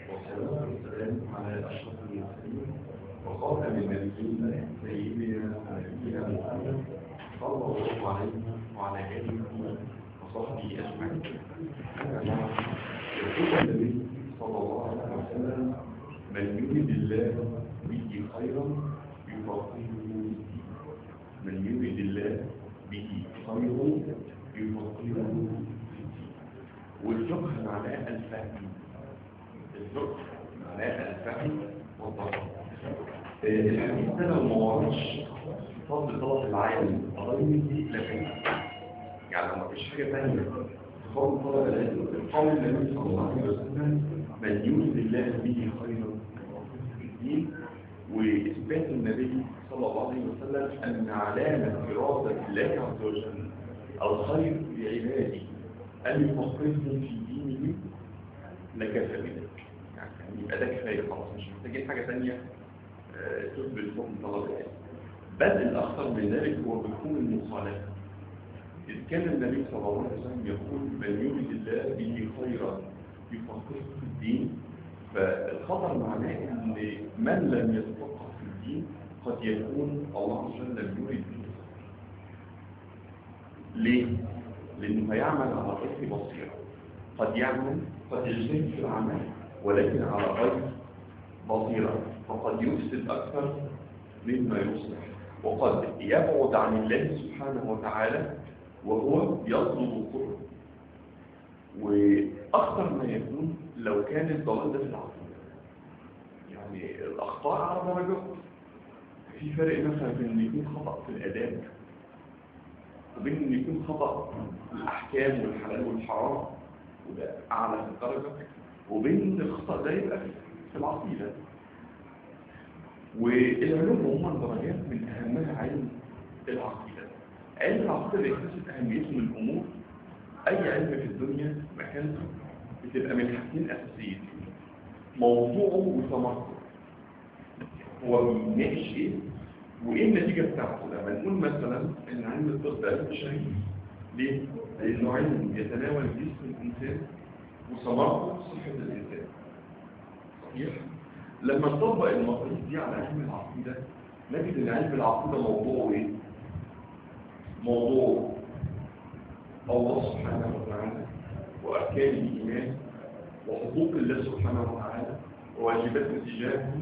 والصلاة والسلام على أشرف المرسلين وخاتم النبيين سيدنا ونبينا محمد صلى الله عليه وعلى آله وصحبه أجمعين أما بعد يقول النبي صلى الله عليه وسلم من يريد الله به خيرا يفقهه في الدين من يريد الله به خيرا يفقهه في الدين والفقه معناه الفهم الفقه معناه الفهم والضبط الحديث ده لو ما وراش فضل طلب العالم قضيه دي لكن يعني لو ما فيش حاجه ثانيه فضل طلب العلم قول النبي صلى الله عليه وسلم من يريد الله به خيرا في الدين واثبات النبي صلى الله عليه وسلم ان علامه اراده الله عز وجل الخير لعباده أن يفقههم في دينه لكفى بذلك يعني يبقى ده كفاية خلاص مش محتاجين حاجة ثانية تثبت حكم طلب العلم بل الأخطر من ذلك هو بحكم المخالفة إذ كان النبي صلى الله عليه وسلم يقول من يريد الله به خيرا يفقهه في الدين فالخطر معناه أن من لم يتفقه في الدين قد يكون الله عز وجل لم يريد به ليه؟ لأنه هيعمل على غير بصيرة قد يعمل قد يجتهد في العمل ولكن على غير بصيرة فقد يفسد أكثر مما يصلح وقد يبعد عن الله سبحانه وتعالى وهو يطلب قرب وأخطر ما يكون لو كان الضلال ده في العقيدة يعني الأخطاء على درجات في فرق مثلا بين ان يكون خطأ في الآداب وبين ان يكون خطأ في الأحكام والحلال والحرام وده أعلى في الدرجة وبين ان الخطأ ده يبقى في العقيدة والعلوم عموما درجات من أهمها علم العقيدة علم العقيدة بيكتسب أهميته من الأمور أي علم في الدنيا مكانته بتبقى من حاجتين أساسيين موضوعه وثمرته هو بيناقش إيه وايه النتيجة بتاعته لما نقول مثلا ان علم الطب علم شريف ليه؟ لانه علم يتناول جسم الانسان وثمرته صحة الانسان صحيح؟ لما نطبق المقاييس دي على علم العقيدة نجد ان علم العقيدة موضوعه ايه؟ موضوع الله سبحانه وتعالى واركان الايمان وحقوق الله سبحانه وتعالى وواجبات تجاهه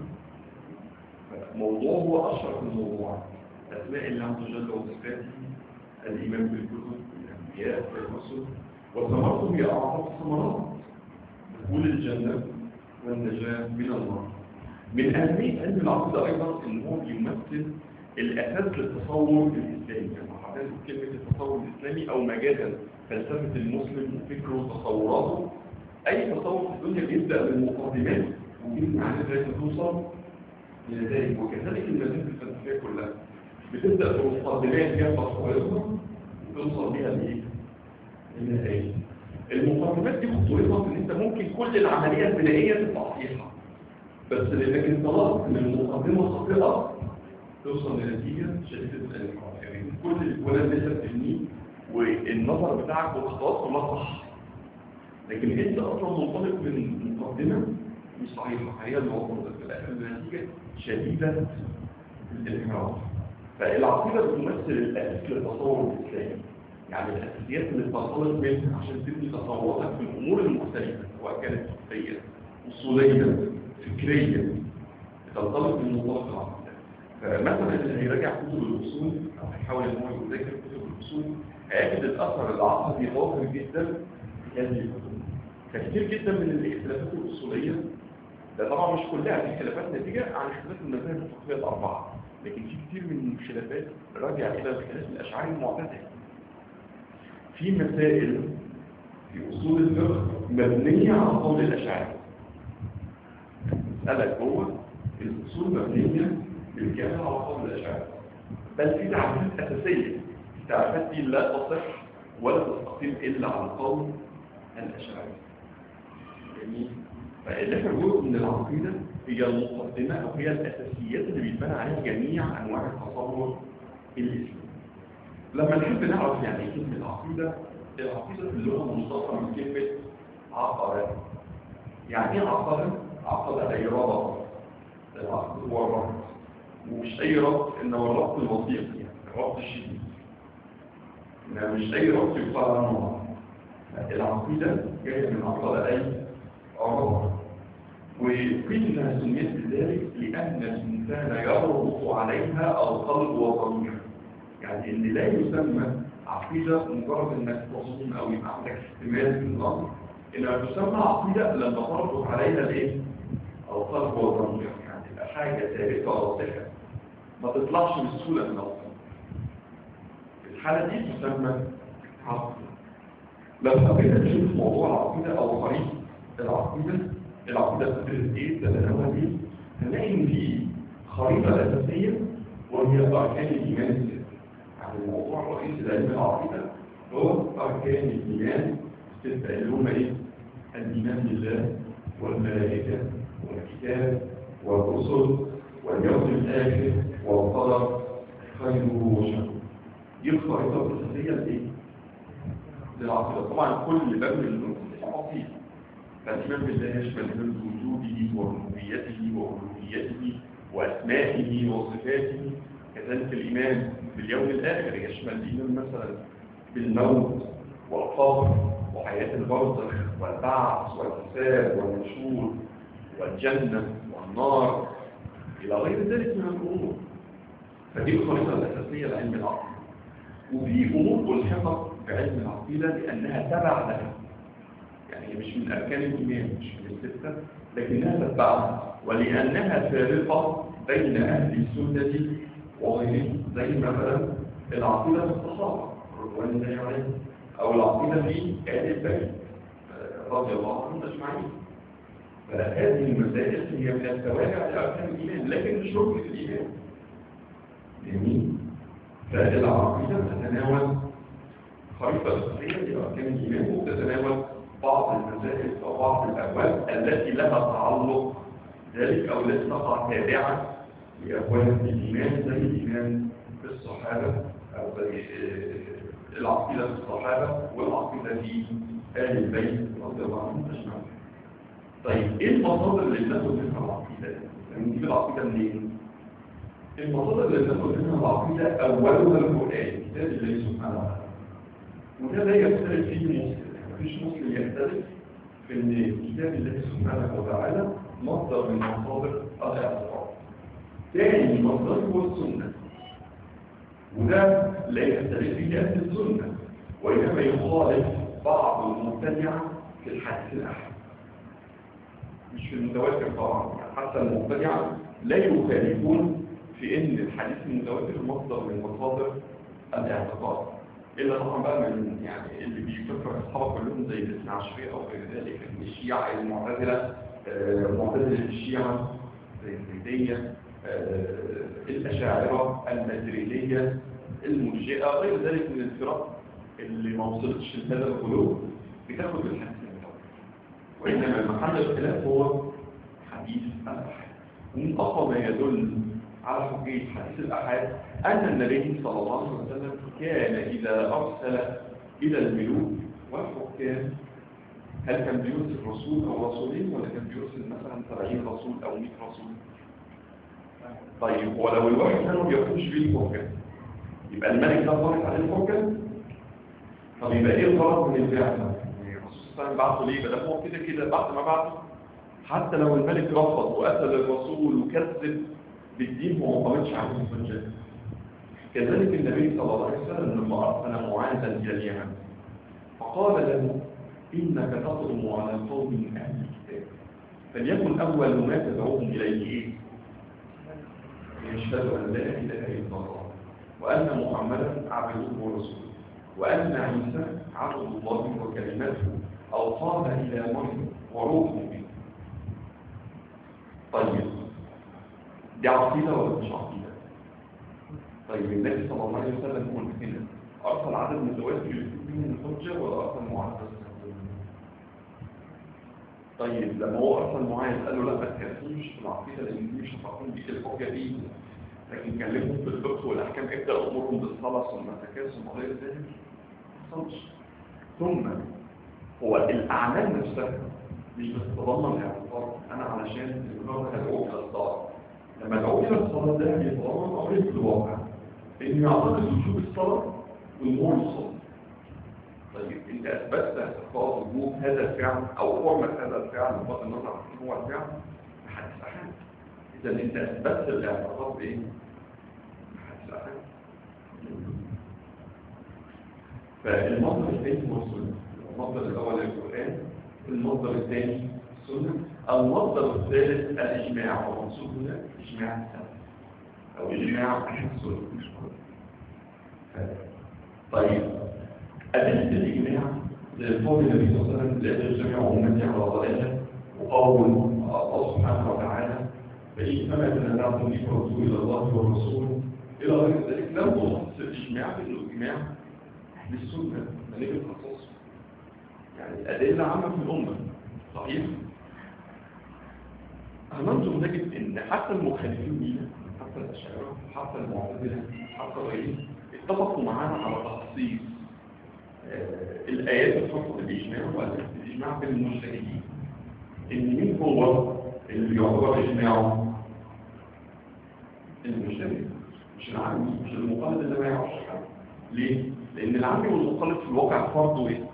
موضوعه أشرف الموضوعات أسماء الله عز وجل وصفاته الإيمان بالكتب الأنبياء والرسل وثمرته هي أعظم الثمرات دخول الجنة والنجاة من النار من أهمية علم العقيدة أيضا إن هو بيمثل الأساس للتصور الإسلامي كما حضرتك كلمة التصور الإسلامي أو مجازا فلسفة المسلم وفكره وتصوراته أي تصور في الدنيا بيبدأ من مقدمات ومن معنى ذلك توصل إلى ذلك وكذلك المدارس الفلسفية كلها بتبدأ بمقدمات فيها تصورها وتوصل بها لإيه؟ النتائج المقدمات دي خطورتها ان انت ممكن كل العملية البنائية تبقى صحيحة بس لانك انطلقت من المقدمة خاطئة توصل لنتيجة شديدة الانحراف يعني كل الولاد لسه بتبنيه والنظر بتاعك والخطوات كلها صح لكن انت اصلا منطلق من مقدمة مش صحيحة هي اللي وصلت في الآخر لنتيجة شديدة الانحراف فالعقيدة بتمثل الأساس للتصور الإسلامي يعني الأساسيات اللي بتنطلق منها عشان تبني تصوراتك في الأمور المختلفة سواء كانت فكرية أصولية فكرية بتنطلق من منطلق العقيدة فمثلا اللي هيراجع كتب الأصول أو هيحاول إن هو يذاكر كتب الأصول هيجد الأثر العقدي ظاهر جدا في هذه الكتب فكتير جدا من الاختلافات الأصولية ده طبعا مش كلها في خلافات نتيجة عن اختلاف المذاهب الفقهية الأربعة لكن في كتير من الخلافات راجع إلى الخلاف الأشعري المعتدل في مسائل في أصول الفقه مبنية على قول الأشعري مسألة جوه الأصول مبنية بالكامل على قول الأشعري بل في تعريفات أساسية التعريفات دي لا تصح ولا تستقيم إلا على قول الأشعري جميل فاللي احنا بنقوله من العقيدة هي المقدمة أو هي الأساسيات اللي بيتبنى عليها جميع أنواع التصور الإسلامي لما نحب نعرف يعني ايه كلمة العقيدة العقيدة في اللغة مشتقة من كلمة عقرة يعني ايه عقرة؟ عقد أي ربط العقد هو الربط ومش أي ربط إنما الربط الوثيق يعني الربط الشديد إنما مش أي ربط يقال عنه العقيدة جاية من عقد أي ربط وقيل انها سميت بذلك لان الانسان يربط عليها القلب والضمير يعني ان لا يسمى عقيده مجرد انك تصوم او يبقى عندك احتمال في الامر انما تسمى عقيده لما تربط عليها الايه القلب والضمير يعني تبقى حاجه ثابته راسخه ما تطلعش بسهوله من القلب في الحاله دي تسمى عقيده لو حبيت تشوف موضوع العقيده او طريق العقيده العقيدة بتدرس ايه تتناول ايه هنلاقي ان في خريطة أساسية وهي أركان الإيمان الستة يعني الموضوع الرئيسي لعلم العقيدة هو أركان الإيمان الستة اللي هم ايه؟ الإيمان بالله والملائكة والكتاب والرسل واليوم الآخر والقدر خيره وشره دي الخريطة الأساسية لإيه؟ للعقيدة طبعا كل باب من التفاصيل فالإيمان بالله يشمل من وجوده وربوبيته وألوهيته وأسمائه وصفاته كذلك الإيمان باليوم الآخر يشمل الإيمان مثلا بالموت والقبر وحياة البرزخ والبعث والحساب والنشور والجنة والنار إلى غير ذلك من الأمور فدي الخريطة الأساسية لعلم العقيدة وفي أمور ملحقة بعلم العقيدة لأنها تبع لها يعني مش من أركان الإيمان مش من الستة لكنها تتبعها ولأنها فارقة بين أهل السنة وغيرهم زي مثلا العقيدة في الصحابة رضوان الله عليهم أو العقيدة في آل البيت رضي الله عنهم أجمعين فهذه المسائل هي من التوابع لأركان الإيمان لكن مش ركن الإيمان جميل فالعقيدة تتناول خريطة أساسية لأركان الإيمان وتتناول بعض المسائل أو بعض الأبواب التي لها تعلق ذلك أو التي تقع تابعة لأبواب الإيمان زي الإيمان بالصحابة أو زي العقيدة في الصحابة والعقيدة في آل البيت رضي الله عنهم أجمعين. طيب إيه المصادر اللي بناخد منها العقيدة؟ نجيب العقيدة منين؟ المصادر اللي بناخد منها العقيدة أولها القرآن كتاب الله سبحانه وتعالى. وده لا يختلف فيه مسلم مفيش مسلم يختلف في ان كتاب الله سبحانه وتعالى مصدر من مصادر الاعتقاد. ثاني مصدر هو السنه. وده لا يختلف فيه اهل السنه وانما يخالف بعض المبتدعه في الحديث الاحد. مش في المتواتر طبعا يعني حتى المبتدعه لا يخالفون في ان الحديث المتواتر مصدر من مصادر الاعتقاد. إلا طبعا بقى من يعني اللي بيفكر أصحابه كلهم زي الاثنى عشرية أو غير ذلك من الشيعة المعتزلة معتزلة الشيعة زي الزيدية الأشاعرة الماتريدية المرجئة غير ذلك من الفرق اللي ما وصلتش لهذا القلوب بتاخد الحديث المتواتر وإنما محل الخلاف هو حديث الأحد ومن أقوى ما يدل على حقيقة حديث الأحد أن النبي صلى الله عليه وسلم كان إذا أرسل إلى الملوك والحكام هل كان بيرسل رسول أو رسولين ولا كان بيرسل مثلا 70 رسول أو 100 رسول طيب ولو الواحد كانوا بيخرج بيه الحكام يبقى الملك ده فرض عليه الحكم طب يبقى ايه الغرض من البعثة؟ يعني الرسول صلى الله عليه وسلم بعثه ليه؟ بدل هو كده كده بعد ما بعثه حتى لو الملك رفض وقتل الرسول وكذب بالدين هو ما قامتش عليه الحجه كذلك النبي صلى الله عليه وسلم لما أرسل معاذا إلى اليمن فقال له إنك تطلب على قوم من أهل الكتاب فليكن أول ما تدعوهم إليه إيه؟ يشهد أن لا إله إلا الله وأن محمدا عبده ورسوله وأن عيسى عبد الله وكلمته أوصانا إلى مريم وروح منه طيب دي عقيدة ولا مش عقيدة؟ طيب النبي صلى الله عليه وسلم هو هنا أرسل عدد متواتر من الحجة ولا أرسل معاذ طيب لما هو أرسل معاذ قال له لا ما تكفيش في العقيدة لأن دي مش هتعقون بيك الحجة دي لكن كلمهم في الفقه والأحكام ابدأ أمورهم بالصلاة ثم الزكاة ثم غير ذلك ما حصلش ثم هو الأعمال نفسها مش بتتضمن اعتقاد فرض انا علشان النهارده هدعوك الى الصلاه لما ادعوك الى الصلاه ده يتضمن امرين في الواقع اني اعتقد وجوب الصلاه ونمو الصلاه طيب انت اثبتت خلاص وجوب هذا الفعل او حرمه هذا الفعل بغض النظر عن هو الفعل محدش احد اذا انت اثبتت الاعتراض بايه؟ محدش احد فالمصدر الثاني هو السنه المصدر الاول القران المصدر الثاني السنه المصدر الثالث الاجماع والمقصود هنا اجماع السلف او اجماع اهل السنه مش طيب أدلة الإجماع لقول النبي صلى الله عليه وسلم لا تجتمع أمتي على ضلالة وقول الله سبحانه وتعالى فإنما تنازعتم في رسول إلى الله والرسول إلى غير ذلك لم تخصص الإجماع بالإجماع أهل السنة ملك الخصوص يعني أدلة عامة في الأمة صحيح؟ هننظر نجد إن حتى المخالفين لينا حتى الأشاعرة حتى المعتزلة حتى غيرهم اتفقوا معانا على تخصيص آه الآيات الخاصة بالإجماع والإجماع بين المجتهدين إن مين هو اللي يعتبر إجماعه؟ المجتهد مش العامي مش المقلد اللي ما يعرفش حاجة ليه؟ لأن العامي والمقلد في الواقع فرضه إيه؟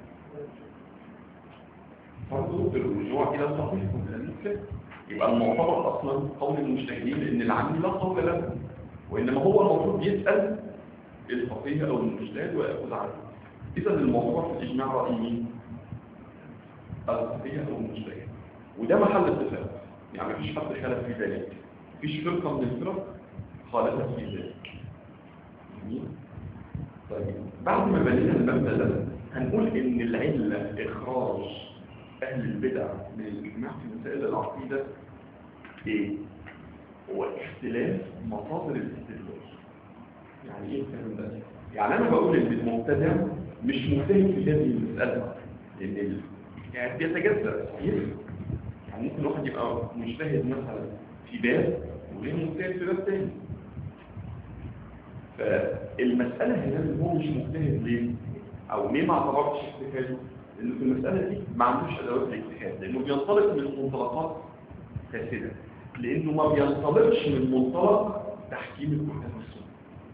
فرضه بالرجوع إلى الصحيح والمسلم يبقى المعتبر أصلا قول المجتهدين لأن العامي لا قول له وإنما هو المفروض يسأل الفقيه أو المجتهد ويأخذ عنه إذا الموضوع في الإجماع رأي مين؟ الفقيه أو المجتهد وده محل اتفاق يعني مفيش حد خالف في ذلك مفيش فرقة من الفرق خالفت في ذلك جميل؟ طيب بعد ما بنينا المبدأ ده هنقول إن العلة إخراج أهل البدع من الإجماع في مسائل العقيدة إيه؟ هو اختلاف مصادر الاستدلال يعني ايه الكلام ده يعني انا بقول ان المبتدع مش مجتهد في هذه المساله لان ال... يعني بيتجزا صحيح يعني ممكن واحد يبقى مجتهد مثلا في باب وغير مجتهد في باب تاني فالمساله هنا اللي هو مش مجتهد ليه او ليه ما اعتبرتش اجتهاده لانه في المساله دي ما عندوش ادوات الاجتهاد لانه بينطلق من منطلقات فاسده لانه ما بينطلقش من منطلق تحكيم القران والسنه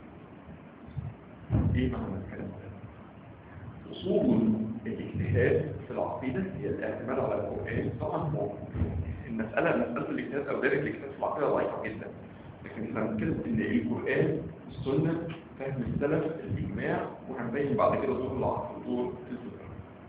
ايه معنى الكلام ده اصول الاجتهاد في العقيده هي الاعتماد على القران طبعا هو المساله مساله الاجتهاد او دائره الاجتهاد في العقيده ضعيفه جدا لكن احنا بنتكلم ان القران السنه فهم السلف الاجماع وهنبين بعد كده دور العقل ودور الفقه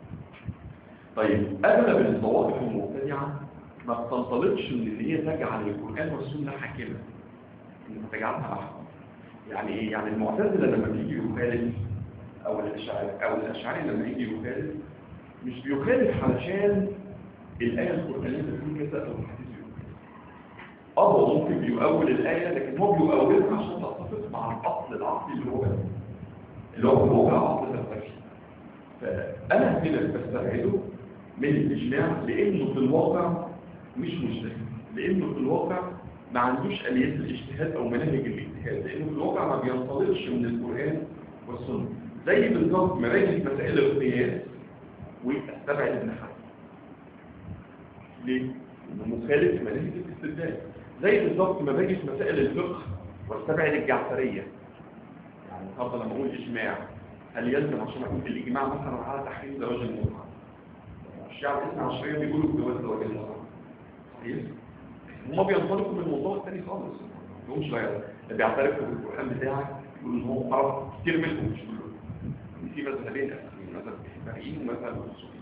طيب اغلب الطوائف المبتدعه ما بتنطلقش من ان هي تجعل القران والسنه حاكمه ان تجعلها احكم يعني ايه يعني المعتزله لما بيجي يخالف او الاشاعره او الاشاعره لما يجي يخالف مش بيخالف علشان الايه القرانيه بتقول كذا او الحديث اه هو ممكن بيؤول الايه لكن هو بيؤولها عشان تتفق مع الاصل العقلي اللي هو اللي هو الواقع عقل فلسفي فانا هنا بستبعده من الاجماع لانه في الواقع مش مجتهد لانه في الواقع ما عندوش اليات الاجتهاد او مناهج الاجتهاد لانه في الواقع ما بينطلقش من القران والسنه زي بالظبط مراجع مسائل القياس واستبعد ابن حزم ليه؟ انه مخالف لمناهج الاستدلال زي بالظبط ما باجي في مسائل الفقه واستبعد الجعفريه يعني النهارده لما اقول اجماع هل يلزم عشان اقول الاجماع مثلا على تحريم زواج المتعه الشعب الاثنى عشريه بيقولوا بجواز زواج المتعه صحيح هما بينطلقوا من الموضوع الثاني خالص ما مش لا بيعترفوا بالقران بتاعك يقولوا ان هو عرف كتير منهم مش كلهم في مذهبين اساسيين مذهب الحماريين ومذهب الصوفيين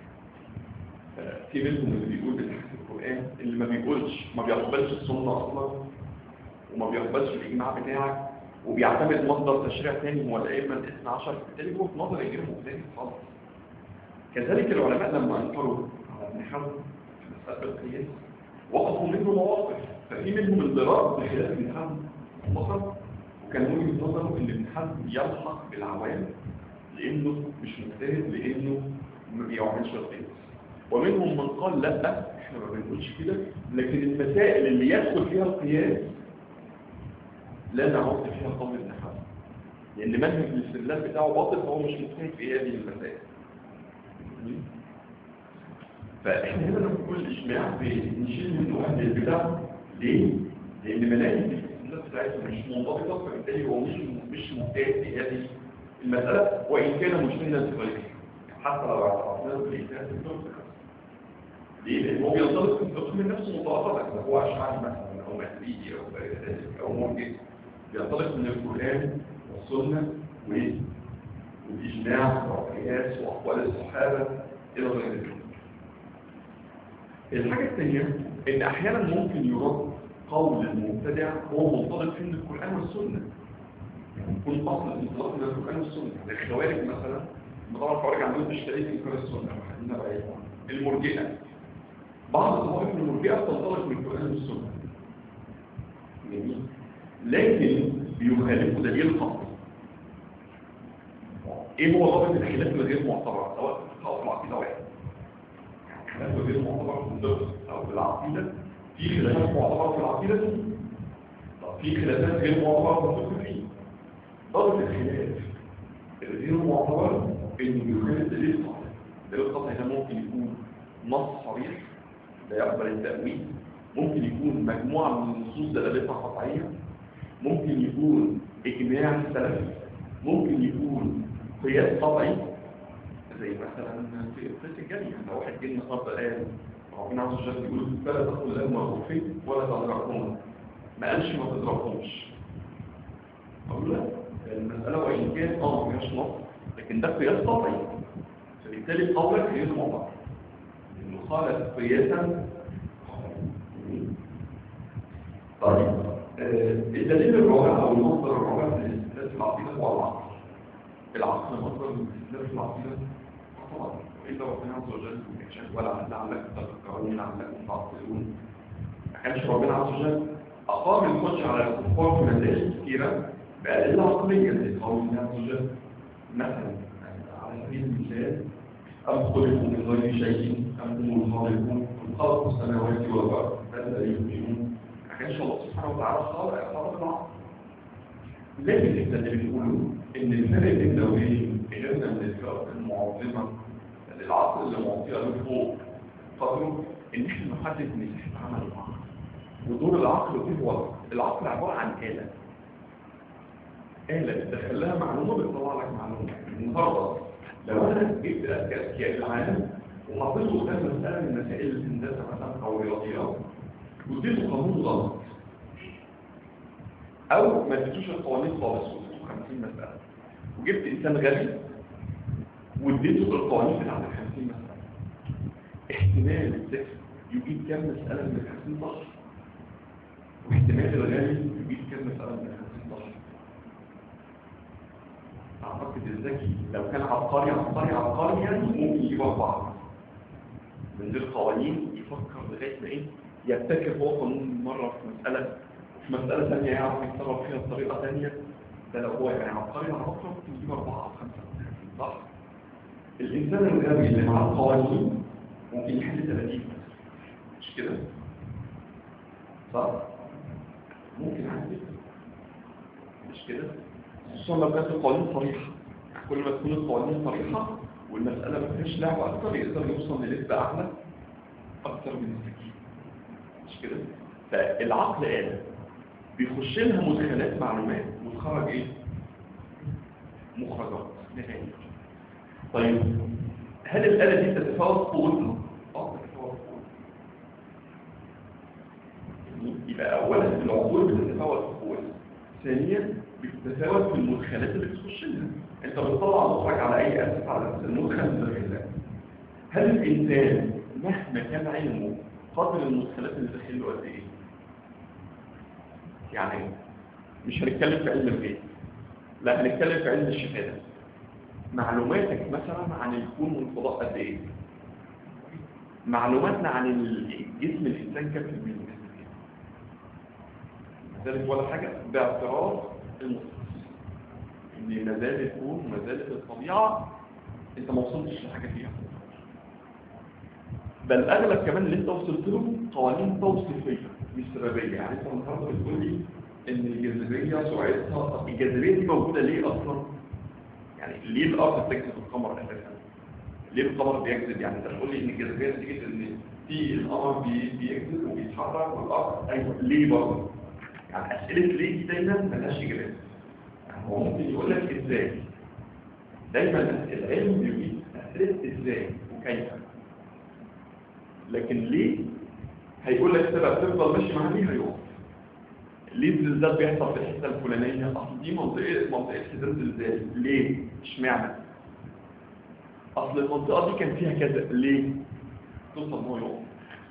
في منهم اللي بيقول بتحكي القرآن اللي ما بيقولش ما بيقبلش السنة أصلا وما بيقبلش الإجماع بتاعك وبيعتمد مصدر تشريع ثاني هو الأئمة الاثنى عشر بالتالي هو في نظري غير مختلف خالص كذلك العلماء لما أنكروا على ابن حزم في مسألة القياس وقفوا منه مواقف ففي منهم انضراب بخلاف ابن حزم فقط وكان وجهة نظره إن ابن حزم يلحق بالعوام لأنه مش مجتهد لأنه ما بيعملش القياس ومنهم من قال لا احنا ما بنقولش كده لكن المسائل اللي يدخل فيها القياس لا نعود فيها قول ابن حزم لان منهج الاستدلال بتاعه باطل فهو مش مجتهد في هذه المسائل فاحنا هنا نقول الاجماع بنشيل منه اهل البدع ليه؟ لان مناهج الاستدلال بتاعتهم مش منضبطه فبالتالي هو مش مش مجتهد في هذه المساله وان كان مجتهدا في غيرها حتى لو اعترفنا بالاجتهاد في الفقه ليه؟ لان هو بينطلق في الفقه من نفسه مطلقه لكن هو اشعري مثلا او مهدي او او مرجئ بينطلق من القران والسنه وايه؟ والإجماع والقياس وأقوال الصحابة إلى غير ذلك. الحاجة الثانية إن أحيانا ممكن يرد قول المبتدع هو منطلق فيه من القرآن والسنة. يعني يكون أصل الانطلاق من القرآن والسنة. الخوارج مثلا طبعا الخوارج عندهم تشتري في إنكار السنة وحدنا بقى المرجئة بعض الطوائف من المرجئة بتنطلق من القرآن والسنة. جميل لكن بيخالفوا دليل خاص ايه هو ضابط الخلاف الغير معتبر سواء او في العقيده واحد الخلاف الغير معتبر في الفقه او في العقيده في خلافات معتبره في العقيده طب في خلافات غير معتبره في الفقه فيه ضابط الخلاف الغير معتبر انه يخالف دليل قطعي دليل قطعي ده ممكن يكون نص صريح لا يقبل التأويل ممكن يكون مجموعة من النصوص دلالتها قطعية ممكن يكون إجماع سلفي ممكن يكون قياس طبعي زي مثلا في قياس الجري لو واحد جه النهارده قال ربنا عز وجل بيقول فلا تقل لهم مغفين ولا تضربهم ما قالش ما تضربهمش اقول لا المساله وان كان اه ما فيهاش نص لكن ده قياس طبعي فبالتالي قولك غير مطلق انه خالف قياسا طيب الدليل الرابع او المصدر الرابع في الاستدلال في العقيده هو العقل العقل مصدر من الاستدلال في العقيده طبعا والا ربنا عز وجل ما كانش ولا لعلكم تذكرون لعلكم تعقلون ما كانش ربنا عز وجل اقام الحجه على الكفار في مسائل كثيره بادله عقليه زي قول الله عز وجل مثلا على سبيل المثال أم خلقوا من غير شيء أم هم الخالقون أم خلقوا السماوات والأرض بل لا يؤمنون ما كانش الله سبحانه وتعالى خالق خالق العقل لكن احنا اللي بنقوله ان الفرق بين دورين غيرنا من الفرق المعظمه للعقل اللي معطيه له فوق قدره ان احنا نحدد مساحه عمل العقل ودور العقل فيه هو العقل عباره عن آلة آلة بتدخل لها معلومة بتطلع لك معلومة النهارده لو انا جبت اذكياء العالم وحطيته قدام مسألة من مسائل الهندسة مثلا او الرياضيات واديته قانون غلط او ما اديتوش القوانين خالص واديته 50 مسألة وجبت انسان غبي واديته القوانين بتاعت ال 50 مسألة احتمال الطفل يجيب كام مسألة من ال 50 صح واحتمال الغبي يجيب كام مسألة من ال 50 صح اعتقد الذكي لو كان عبقري عبقري عبقري يعني ممكن يجيب اربعة من غير قوانين يفكر لغاية ما ايه يبتكر هو قانون مرة في مسألة في مسألة ثانية يعرف يتصرف فيها بطريقة ثانية ده لو هو يعني عبقري عبقري ممكن يجيب أربعة أو خمسة صح؟ الإنسان الغبي اللي مع القوانين ممكن يحل 30 مش كده؟ صح؟ ممكن عادي مش كده؟ خصوصا لو كانت القوانين صريحة يعني كل ما تكون القوانين صريحة والمسألة ما فيهاش لعبة أكتر يقدر يوصل لنسبة أعلى أكتر من الذكي مش كده؟ فالعقل آلة بيخش لها مدخلات معلومات وتخرج ايه مخرجات نهائية طيب هل الآلة دي تتفاوت قوتها اه تتفاوت قوتها يبقى اولا العقول بتتفاوت في قوتها ثانيا بتتفاوت في المدخلات اللي بتخش لها انت بتطلع مخرج على اي اساس على اساس المدخل اللي هل الانسان مهما كان علمه قدر المدخلات اللي داخل له قد ايه يعني مش هنتكلم في علم الغيب لا هنتكلم في علم الشهادة معلوماتك مثلا عن الكون والفضاء قد ايه معلوماتنا عن الجسم الانسان كم في المية ذلك ولا حاجة باعتراف المختص ان ما زال الكون وما زالت الطبيعة انت ما وصلتش لحاجة فيها بل اغلب كمان اللي انت وصلت له قوانين توصيفيه مش سببيه يعني انت النهارده بتقول لي ان الجاذبيه سرعتها طب الجاذبيه دي موجوده ليه اصلا يعني ليه الارض بتجذب القمر اساسا ليه القمر بيجذب يعني انت بتقول لي ان الجاذبيه نتيجه ان في القمر بي- بيجذب وبيتحرك والارض ايوه ليه برضه يعني اسئله ليه دي دايما ملهاش اجابات يعني هو ممكن يقول لك ازاي دايما العلم بيجيب اسئله ازاي وكيف لكن ليه هيقول لك سبب تفضل ماشي معاه ليه هيقف ليه الزلزال بيحصل في الحته الفلانيه اصل دي منطقه منطقه حدود زلزال ليه اشمعنى اصل المنطقه دي كان فيها كذا ليه توصل ان هو يقف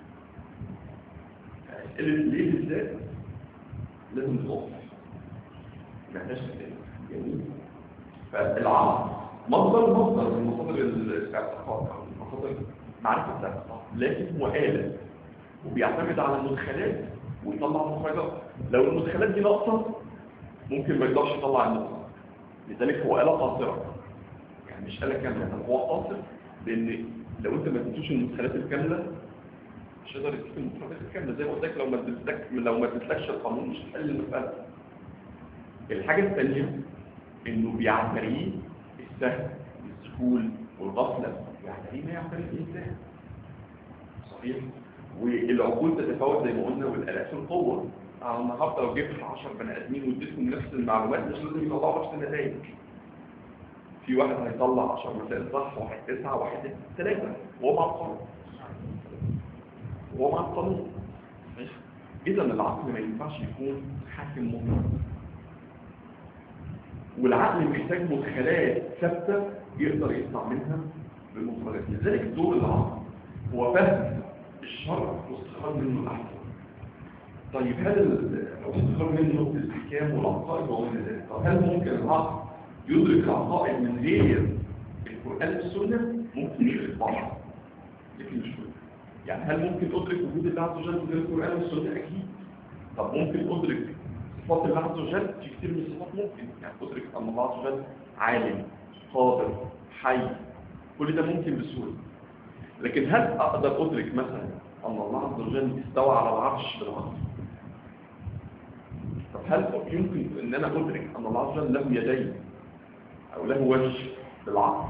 اسئله ليه بالذات لازم تقف ما فيهاش اسئله جميل فالعقل مصدر مصدر من مصادر الاعتقاد او من مصادر معرفه الاعتقاد لكن هو آلة وبيعتمد على المدخلات ويطلع مخرجات لو المدخلات دي ناقصه ممكن ما يقدرش يطلع النقطه لذلك هو آلة قاصرة يعني مش آلة كاملة يعني هو قاصر لأن لو أنت ما اديتوش المدخلات الكاملة مش هيقدر يديك المدخلات الكاملة زي ما قلت لك لو ما اديتلك لو ما اديتلكش القانون مش هتحل المسألة الحاجة الثانية إنه بيعتريه السهل والسهول والغفلة يعتريه ما يعتريه الإنسان صحيح والعقول تتفاوت زي ما قلنا والآلات في القوة أنا النهارده لو جبت 10 بني آدمين واديتهم نفس المعلومات مش لازم يطلعوا نفس النتائج في واحد هيطلع 10 مسائل صح واحد تسعة واحد ثلاثة وهو مع القانون وهو مع القانون إذا العقل ما ينفعش يكون حاكم مطلق والعقل محتاج مدخلات ثابتة يقدر يطلع منها بالمخرجات لذلك دور العقل هو فهم الشرع واستخراج منه الأحكام طيب هل ال- لو استخراج منه الاحكام والعقائد وغير ذلك طب هل ممكن العقل يدرك العقائد من غير القرآن والسنة؟ ممكن يدرك بعض لكن مش كله يعني هل ممكن أدرك وجود الله عز وجل من غير القرآن والسنة؟ أكيد طب ممكن أدرك صفات الله عز وجل في كتير من الصفات ممكن يعني أدرك أن الله عز وجل عالم قادر حي كل ده ممكن بسهولة لكن هل أقدر أدرك مثلا أن الله عز وجل استوى على العرش بالعرش طب هل يمكن أن أنا أدرك أن الله عز وجل له يدين أو له وجه بالعقل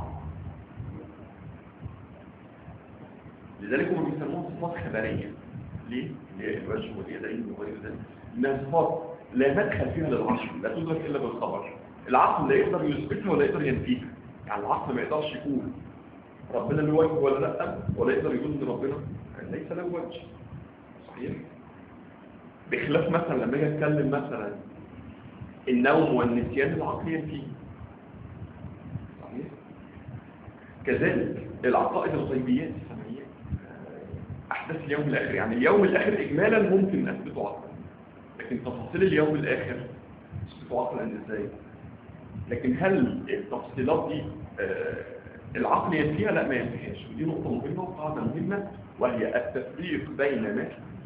لذلك هم بيسموها صفات خبرية ليه؟ اللي هي الوجه واليدين وغير ذلك إنها صفات لا مدخل فيها للعقل لا تدرك إلا بالخبر العقل لا يقدر يثبتها ولا يقدر ينفيها يعني العقل ما يقدرش يقول ربنا له وجه ولا لا ولا يقدر يقول ان ربنا ليس له وجه صحيح بخلاف مثلا لما اجي اتكلم مثلا النوم والنسيان العقلي فيه صحيح كذلك العقائد الغيبيات السمعيات احداث اليوم الاخر يعني اليوم الاخر اجمالا ممكن اثبته عقلا لكن تفاصيل اليوم الاخر اثبته عقلا ازاي لكن هل التفصيلات دي آه، العقل ينفيها لا ما ينفيهاش ودي نقطة مهمة وقاعدة مهمة وهي التفريق بين ما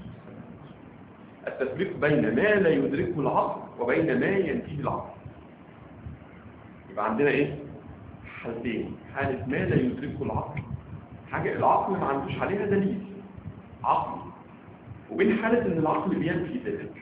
التفريق بين ما لا يدركه العقل وبين ما ينفيه العقل يبقى عندنا ايه حالتين حالة ما لا يدركه العقل حاجة العقل ما عندوش عليها دليل عقل وبين حالة ان العقل بينفي ذلك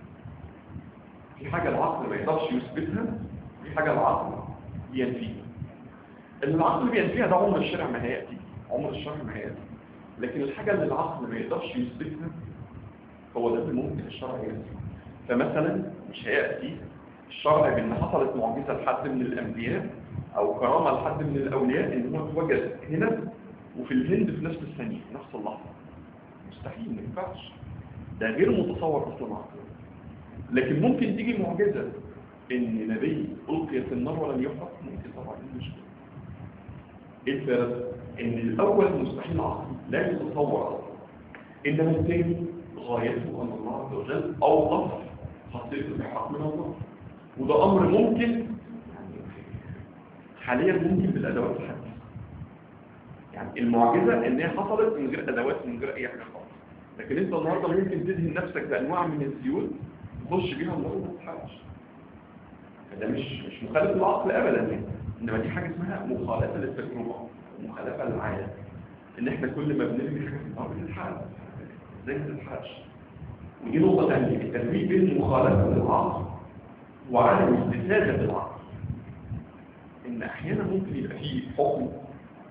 في حاجة العقل ما يقدرش يثبتها في حاجة العقل بينفيها اللي العقل بينفيها ده عمر الشرع ما هيأتي عمر الشرع ما هيأتي لكن الحاجة اللي العقل ما يقدرش يثبتها هو ده اللي ممكن الشرع ينفي فمثلا مش هيأتي الشرع بان حصلت معجزة لحد من الأنبياء أو كرامة لحد من الأولياء إن هو اتوجد هنا وفي الهند في نفس الثانية في نفس اللحظة مستحيل ما ينفعش ده غير متصور أصلا عقلا لكن ممكن تيجي معجزة إن نبي ألقي في النار ولم يحرق ممكن طبعا دي مشكلة ايه الفرق؟ ان الاول مستحيل عقلي لا يتصور اصلا انما الثاني غايته ان الله عز وجل اوقف خاصيه الحق من الله وده امر ممكن يعني حاليا ممكن بالادوات الحديثه يعني المعجزه ان هي حصلت من غير ادوات من غير اي حاجه خالص لكن انت النهارده ممكن تدهن نفسك بانواع من الزيوت تخش بيها النار وما تتحرقش فده مش مش مخالف للعقل ابدا يعني انما دي حاجه اسمها مخالفه للتجربه مخالفه للعاده ان احنا كل ما بنرمي حاجه في الارض بتتحرق ازاي ما تتحرقش ودي نقطه ثانيه التفريق بين المخالفه للعقل وعدم الاستفاده بالعقل ان احيانا ممكن يبقى فيه حكم او مساله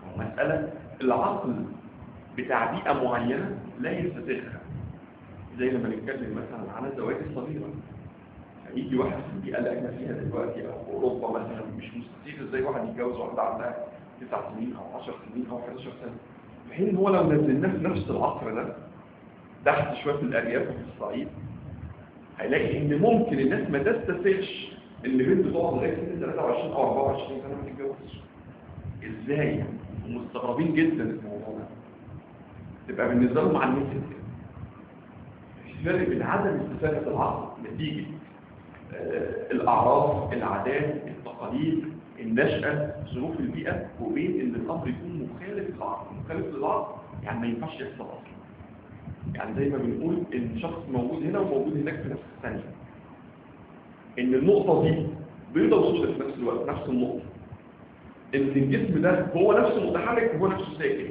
مسألة العقل بتاع بيئة معينة لا يستسيغها زي لما نتكلم مثلا على الزواج الصغيرة هيجي واحد في البيئة اللي احنا فيها دلوقتي أو في أوروبا مثلا مش مستسيغ ازاي واحد يتجوز واحدة عندها تسع سنين أو 10 سنين أو 11 سنة في حين هو لو نزلناه في نفس العصر ده تحت شوية في الأرياف وفي الصعيد هيلاقي إن ممكن الناس ما تستسيغش إن بنت تقعد لغاية سن 23 أو 24 سنة ما تتجوزش ازاي ومستغربين جدا الموضوع ده تبقى بالنسبه لهم عن مثل في فرق بين عدم استفاده العقل نتيجه آه الاعراف العادات التقاليد النشأة ظروف البيئة وبين ان الامر يكون مخالف للعقل مخالف للعقل يعني ما ينفعش يحصل اصلا يعني زي ما بنقول ان شخص موجود هنا وموجود هناك في نفس الثانية ان النقطة دي بيضة وسودة في نفس الوقت نفس النقطة ان الجسم ده هو نفسه متحرك وهو نفسه ساكن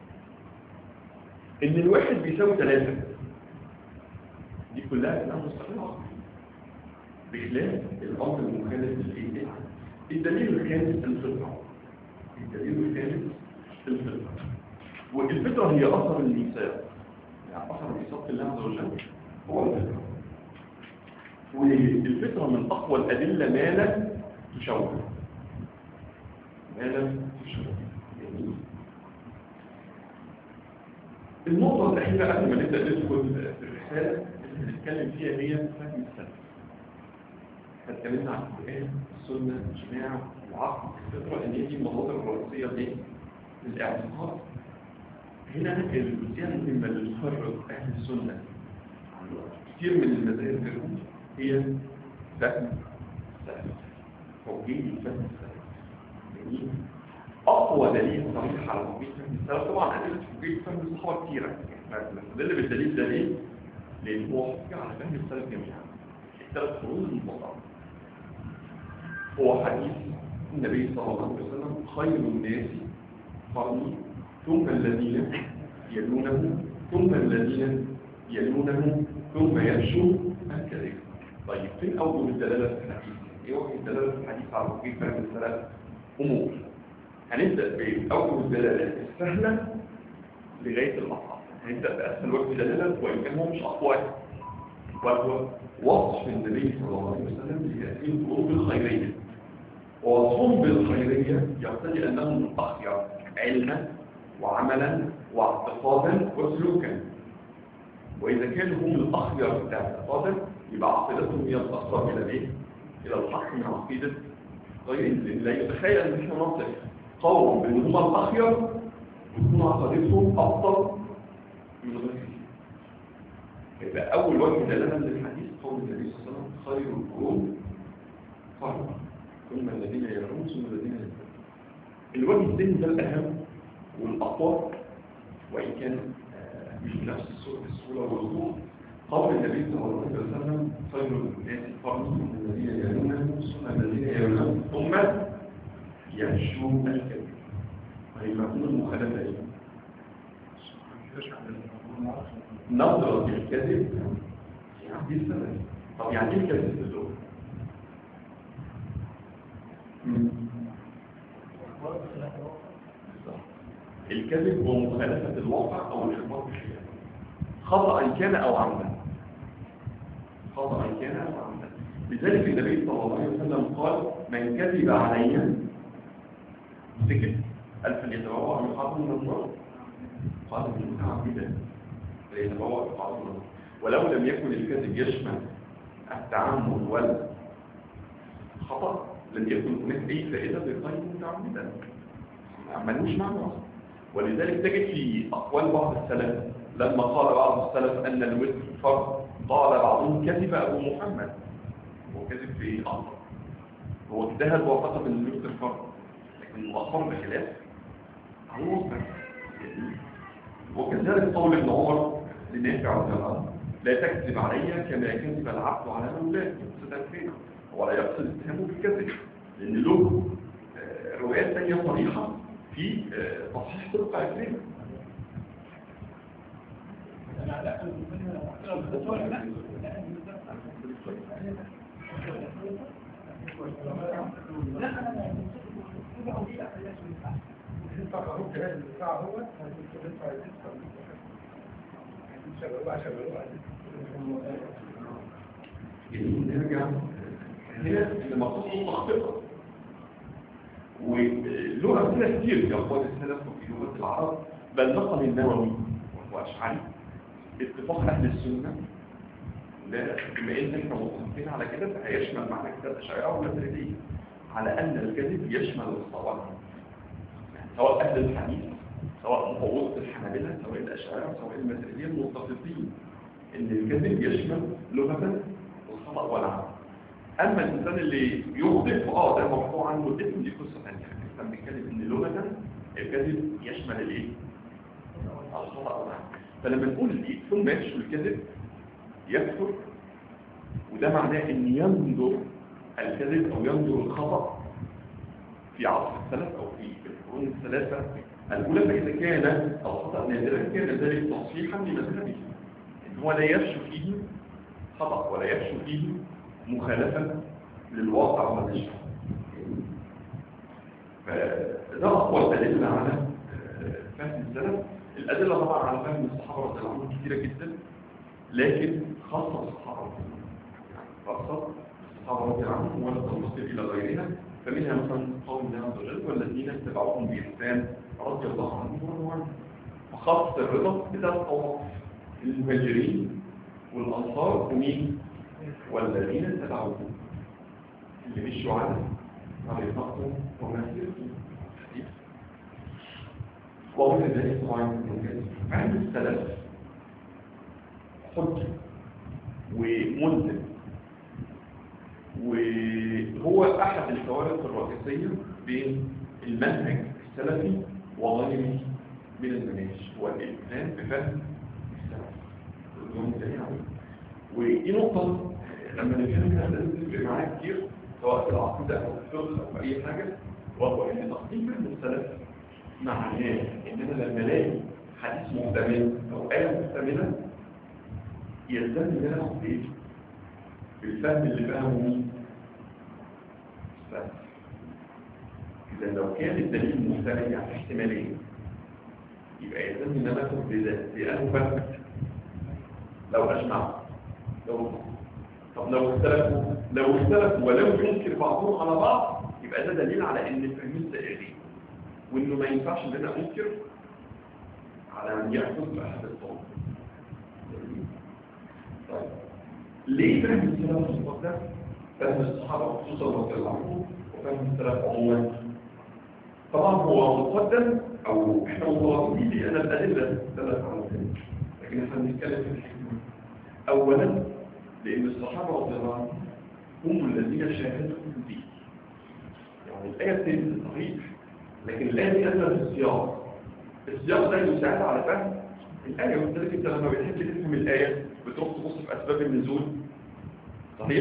ان الواحد بيساوي ثلاثة دي كلها كلها مستقلة بخلاف الامر المخالف للايه الدليل الخامس الفطرة الدليل الخامس الفطرة والفطرة هي اثر الميثاق يعني اثر ميثاق الله عز وجل هو الفطرة والفطرة من اقوى الادلة ما لا تشوه ماذا تشرب جميل النقطة الأخيرة قبل ما نبدأ ندخل في الرسالة اللي هنتكلم فيها هي فهم السلف احنا اتكلمنا عن القرآن السنة الجماعة العقل الفطرة إن هي دي المصادر الرئيسية دي للاعتقاد هنا الجزئية المهمة اللي تفرق أهل السنة كثير من المذاهب الأولى هي فهم السلف توجيه فهم السلف أقوى دليل صريح على توجيه فهم السلف طبعا أدلة توجيه فهم الصحابة كتيرة نستدل بالدليل ده ليه؟ لأن هو حجة على فهم السلف جميعا الثلاث قرون المفضلة هو حديث النبي صلى الله عليه وسلم خير الناس قرني ثم الذين يلونه ثم الذين يلونه ثم يمشوا الكذب طيب فين أول الدلالة في الحديث؟ إيه وجه الدلالة في الحديث على توجيه فهم السلف؟ أمور هنبدأ بأول الدلالات السهلة لغاية الأصعب هنبدأ بأسهل وجه دلالة وإن كان هو مش أقوى وهو وصف النبي صلى الله عليه وسلم لهذه الظروف الخيرية ووصفهم بالخيرية يقتضي أنهم أخير علما وعملا واعتقادا وسلوكا وإذا كانوا هم الأخير اعتقادا يبقى عقيدتهم هي الأقرب إلى الإيه؟ إلى الحق من عقيدة غيرهم لأن لا يتخيل أن احنا نصف قوم بأن هم الأخير وتكون عقيدتهم أفضل من غيرهم يبقى أول وجه دلالة للحديث قول النبي صلى الله عليه وسلم خير القرون قرن ثم الذين يرون ثم الذين يرون الوجه الثاني ده الأهم والأقوى وإن كان مش بنفس السهولة والوضوح قول النبي صلى الله عليه وسلم خير الناس قرن ثم الذين يرون ثم الذين يرون ثم يمشون الكذب وهي مفهوم المخالفة ايه؟ نظرة الكذب يعني دي السبب طب يعني ايه الكذب في اللغة؟ الكذب هو مخالفة الواقع أو الإخبار بالخلاف خطأ كان أو عمدا خطأ كان أو عمدا لذلك النبي صلى الله عليه وسلم قال من كذب علي سكت ألف يتبوأ مقعده من النار قال من متعمدا فيتبوأ مقعده من النار ولو لم يكن الكذب يشمل التعمد والخطأ لن يكن هناك أي فائدة للغير متعمدا ملوش معنى أصلا ولذلك تجد في أقوال بعض السلف لما قال بعض السلف أن الوتر فرض قال بعضهم كذب أبو محمد هو كذب في إيه أمر هو اجتهد واعتقد أن الوتر فرض لكن الأخبار بخلاف هو مصدر وكذلك قول ابن عمر لنافع رضي الله عنه لا تكذب علي كما يكذب العبد على مولاه ستنفيه ولا يقصد اتهامه بالكذب لأن له روايات ثانية صريحة في تصحيح صدق عكرمة يدفع اهو كده الدفاع هو هيدفع يدفع شغلوه عشان نرجع هنا المقصود مخططة وله أمثلة كتير في أقوال السلف وفي لغة العرب بل نقل النووي وهو أشعري اتفاق أهل السنة لا بما إن إحنا متفقين على كده فهيشمل معنى كتاب الأشاعرة والماتريدية على أن الكذب يشمل الصواب سواء أهل الحديث سواء مفوضة الحنابلة سواء الأشاعرة سواء الماتريدية متفقين إن الكذب يشمل لغة الخطأ والعمل أما الإنسان اللي يخطئ اه ده مرفوع عنه الاسم دي قصة ثانية احنا بنتكلم إن لغة الكذب يشمل الإيه؟ الخطأ والعمل فلما نقول دي ثم يفشل الكذب يكفر وده معناه إن ينظر الكذب أو ينظر الخطأ في عصر السلف أو في القرون الثلاثة الأولى فإذا كان الخطأ نادرا كان ذلك تصحيحا لمذهبه إن هو لا يفشل فيه خطأ ولا يفشل فيه مخالفة للواقع والنشر فده أقوى دليل على فهم السلف الأدلة طبعا على فهم الصحابة رضي الله عنهم كثيرة جدا لكن خاصة بالصحابة رضي الله عنهم يعني خاصة الصحابة رضي الله عنهم ولا تنتصر إلى غيرها فمنها مثلا قول الله عز وجل والذين اتبعوهم بإحسان رضي الله عنهم ورضوا عنهم وخاصة الرضا بثلاث أوصاف المهاجرين والأنصار ومين والذين اتبعوهم اللي مشوا على طريقتهم ومسيرتهم وغير ذلك طبعا من عند السلف حجة وملزم وهو أحد الفوارق الرئيسية بين المنهج السلفي وغيره من المناهج هو الإلزام بفهم السلف ودي نقطة لما نتكلم عنها لازم تفرق معايا كتير سواء في العقيدة أو في الفقه أو في أي حاجة وهو إن تقديم فهم السلف معناه إن أنا لما ألاقي حديث محتمل أو آية محتملة يلزم إن أنا أخد إيه؟ بالفهم اللي فهمه مين؟ السلف إذا لو كان الدليل محتمل يعني احتمالين يبقى يلزم إن أنا أخد بأنه فهم لو أجمع لو طب لو اختلفوا لو اختلفوا ولو ينكر بعضهم على بعض يبقى ده دليل على ان الفهمين سائغين وانه ما ينفعش ان انا انكر على من ياخذ باحد الطرق طيب ليه فهم السلف المقدس فهم الصحابه خصوصا رضي الله عنهم وفهم السلف عموما طبعا هو مقدم او احنا متواصلين لان الادله دلت على ذلك لكن احنا بنتكلم في الحكمه اولا لأن الصحابة رضي الله عنهم هم الذين شاهدوا به يعني الآية بتنزل صحيح لكن الآية دي نازلة في السياق السياق ده يساعد على فهم الآية وذلك أنت لما بتحب تفهم الآية بتروح تبص في أسباب النزول صحيح؟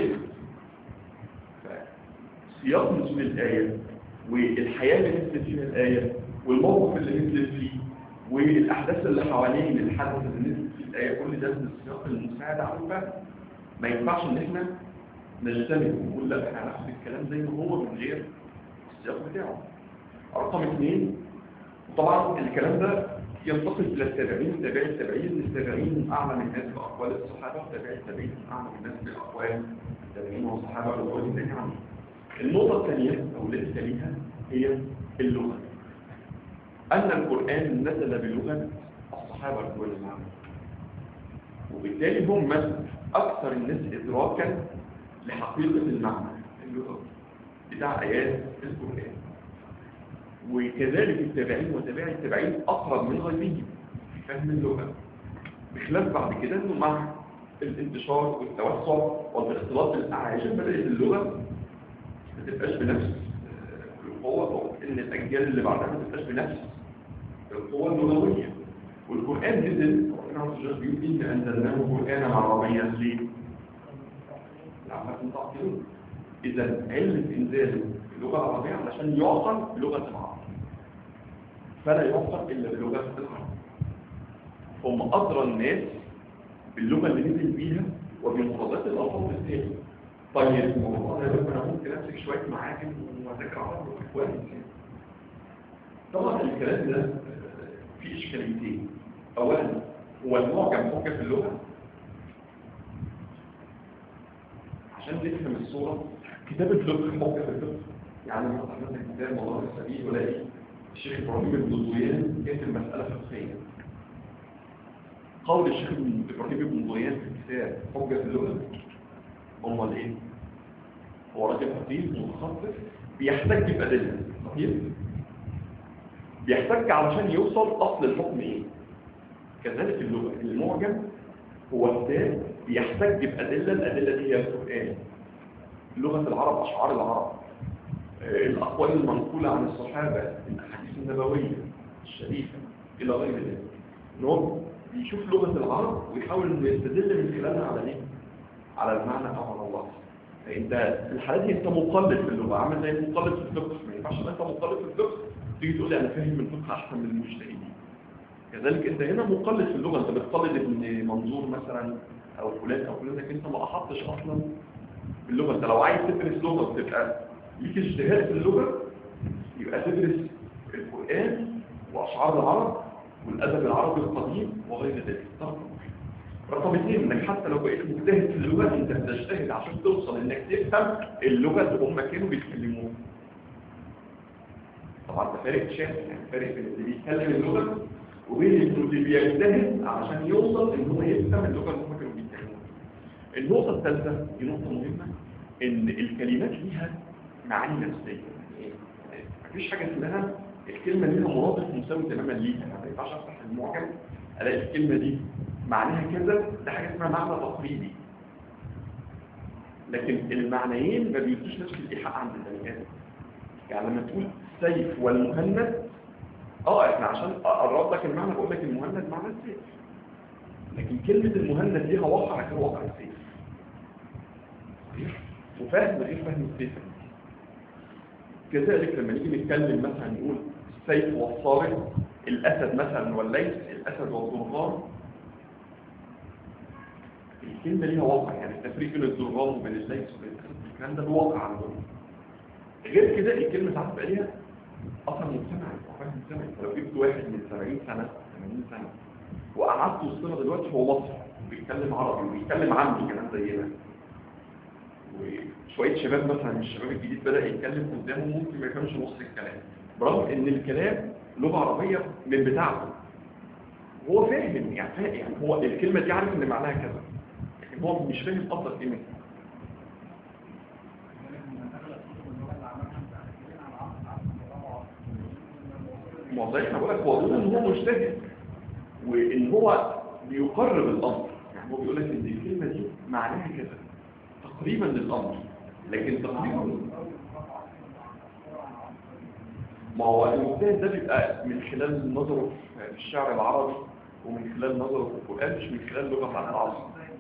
سياق نزول الآية والحياة اللي نزلت فيها الآية والموقف اللي نزلت فيه والأحداث اللي حوالين الحدث اللي نزلت فيه الآية كل ده من السياق المساعد على الفهم ما ينفعش ان احنا نجتمع ونقول لا احنا هناخد الكلام زي ما هو من غير السياق بتاعه رقم اثنين وطبعا الكلام ده ينتقل الى التابعين تابعي التابعين التابعين اعلم الناس باقوال الصحابه تابعي التابعين اعلم الناس باقوال التابعين والصحابه رضوان الله عنهم النقطه الثانيه او التي تليها هي اللغه ان القران نزل بلغه الصحابه رضوان الله عنهم وبالتالي هم أكثر الناس إدراكا لحقيقة المعنى اللغوي بتاع آيات القرآن وكذلك التابعين وتابعي التابعين أقرب من غيرهم في فهم اللغة بخلاف بعد كده أنه مع الانتشار والتوسع والاختلاط الأعاجم بدأت اللغة ما تبقاش بنفس القوة أو إن الأجيال اللي بعدها ما تبقاش بنفس القوة اللغوية والقرآن نزل ربنا عز وجل بيقول إن أنزلناه قرآنا عربيا ليه؟ لعلكم تعقلون إذا علم إنزاله باللغة العربية علشان يعقل بلغة العرب فلا يعقل إلا بلغة العرب هم أدرى الناس باللغة اللي نزل بيها وبمفردات الألفاظ التالي طيب والله يا رب أنا ممكن أمسك شوية معاجم وأذاكر عربي كويس طبعا الكلام ده فيه اشكاليتين اولا هو المعجم حجه في اللغه عشان نفهم الصوره كتاب الفقه حجه في الفقه يعني انا فتحت مثلا كتاب مدار السبيل ولاقي الشيخ ابراهيم بن ضويان كاتب مساله فقهيه قول الشيخ ابراهيم بن ضويان في الكتاب حجه في اللغه امال ايه هو راجل فقيه متخصص بيحتج بادله صحيح بيحتج علشان يوصل اصل الحكم ايه كذلك اللغه المعجم هو كتاب بيحتج بادله الادله دي هي القران لغه العرب اشعار العرب آه، الاقوال المنقوله عن الصحابه الاحاديث النبويه الشريفه الى غير ذلك ان هو بيشوف لغه العرب ويحاول انه يستدل من خلالها على ايه على المعنى او على اللفظ فانت في الحالات دي انت مقلد في اللغه عامل زي المقلد في الفقه ما ينفعش ان انت مقلد في الفقه تيجي تقول لي انا فاهم الفقه احسن من المجتهدين كذلك انت هنا مقلد في اللغه انت بتقلد ابن منظور مثلا او فلان او فلان لكن انت ما احطش اصلا باللغه انت لو عايز تدرس لغه وتبقى ليك اجتهاد في اللغه يبقى تدرس القران واشعار العرب والادب العربي القديم وغير ذلك طبعا رقم اثنين انك حتى لو بقيت مجتهد في اللغه انت بتجتهد عشان توصل انك تفهم اللغه اللي هم كانوا بيتكلموها طبعا ده فارق شاسع يعني فارق بين اللي بيتكلم اللغه وبين اللي بيجتهد عشان يوصل ان هو يفهم اللغه اللي هم كانوا بيتكلموها النقطه الثالثه دي نقطه مهمه ان الكلمات ليها معاني نفسيه يعني مفيش حاجه اسمها الكلمه ليها مرادف مساوي تماما ليها يعني ما ينفعش افتح المعجم الاقي الكلمه دي معناها كذا ده حاجه اسمها معنى تقريبي لكن المعنيين ما بيدوش نفس الايحاء عند البني ادم يعني لما تقول سيف والمهند اه احنا عشان اقرب لك المعنى بقول لك المهند معنى السيف لكن كلمه المهند ليها واقع غير واقع السيف وفاهم غير فاهم السيف كذلك لما نيجي نتكلم مثلا نقول السيف والصارم الاسد مثلا والليث الاسد والضرغام الكلمة ليها واقع يعني التفريق بين الضرغام وبين الليث وبين الأسد الكلام ده الواقع عندهم غير كده الكلمة ساعات بقى ليها أثر مجتمعي وفاهم مجتمعي لو جبت واحد من 70 سنة 80 سنة وقعدت وسطنا دلوقتي هو مصري وبيتكلم عربي وبيتكلم عامي كمان زينا وشوية شباب مثلا من الشباب الجديد بدأ يتكلم قدامه ممكن ما يفهمش نص الكلام برغم ان الكلام لغة عربية من بتاعته هو فاهم يعني فاهم يعني هو الكلمة دي عارف ان معناها كذا لكن هو مش فاهم اصلا ايه منها ما هو احنا بقول لك هو بيقول ان هو مجتهد وان هو بيقرب الامر يعني هو بيقول لك ان الكلمه دي معناها كذا تقريبا للامر لكن تقريبا ما هو المجتهد ده بيبقى من خلال نظره في الشعر العربي ومن خلال نظره في القران مش من خلال لغه مع العصر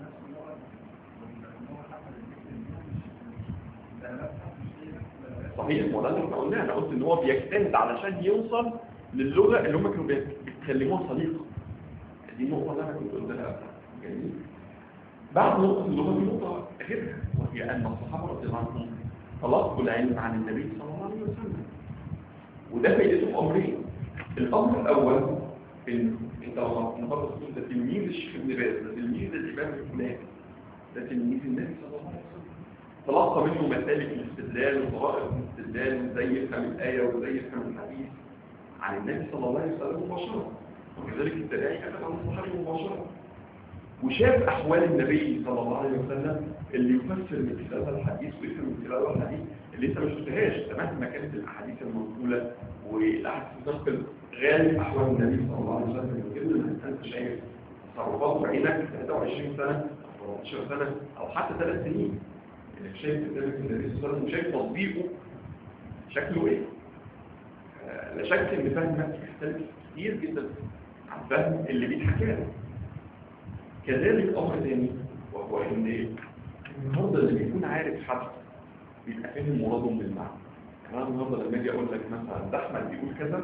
صحيح ما ده اللي احنا قلناه انا قلت ان هو بيجتهد علشان يوصل للغه اللي هم كانوا بيتكلموها صديقه دي النقطه اللي انا كنت قلتها جميل بعد نقطه اللغه في نقطه غيرها وهي ان الصحابه رضي الله عنهم تلقوا العلم عن النبي صلى الله عليه وسلم وده فايدته في امرين الامر الاول ان انت لو النهارده تقول ده تلميذ الشيخ ابن باز ده تلميذ الامام الفلاني ده تلميذ النبي صلى الله عليه وسلم تلقى منه مسالك الاستدلال وطرائق الاستدلال وازاي يفهم الآية وازاي يفهم الحديث عن النبي صلى الله عليه وسلم مباشرة وكذلك التابعي أخذ عن الصحابي مباشرة وشاف أحوال النبي صلى الله عليه وسلم اللي يفسر من خلالها الحديث ويفهم من خلالها الحديث اللي انت ما شفتهاش تمام ما كانت الأحاديث المنقولة والأحاديث تنقل غالب أحوال النبي صلى الله عليه وسلم يمكن أن أنت شايف تصرفات بعينك 23 سنة أو 14 سنة أو حتى ثلاث سنين انك شايف قدامك النبي صلى الله عليه وسلم وشايف تطبيقه شكله ايه آه، لا شك ان فهمك يختلف كتير جدا عن فهم اللي بيتحكى لك كذلك امر ثاني وهو ان النهارده اللي بيكون عارف حد بيبقى فاهم مراده من المعنى يعني انا النهارده لما اجي اقول لك مثلا ده احمد بيقول كذا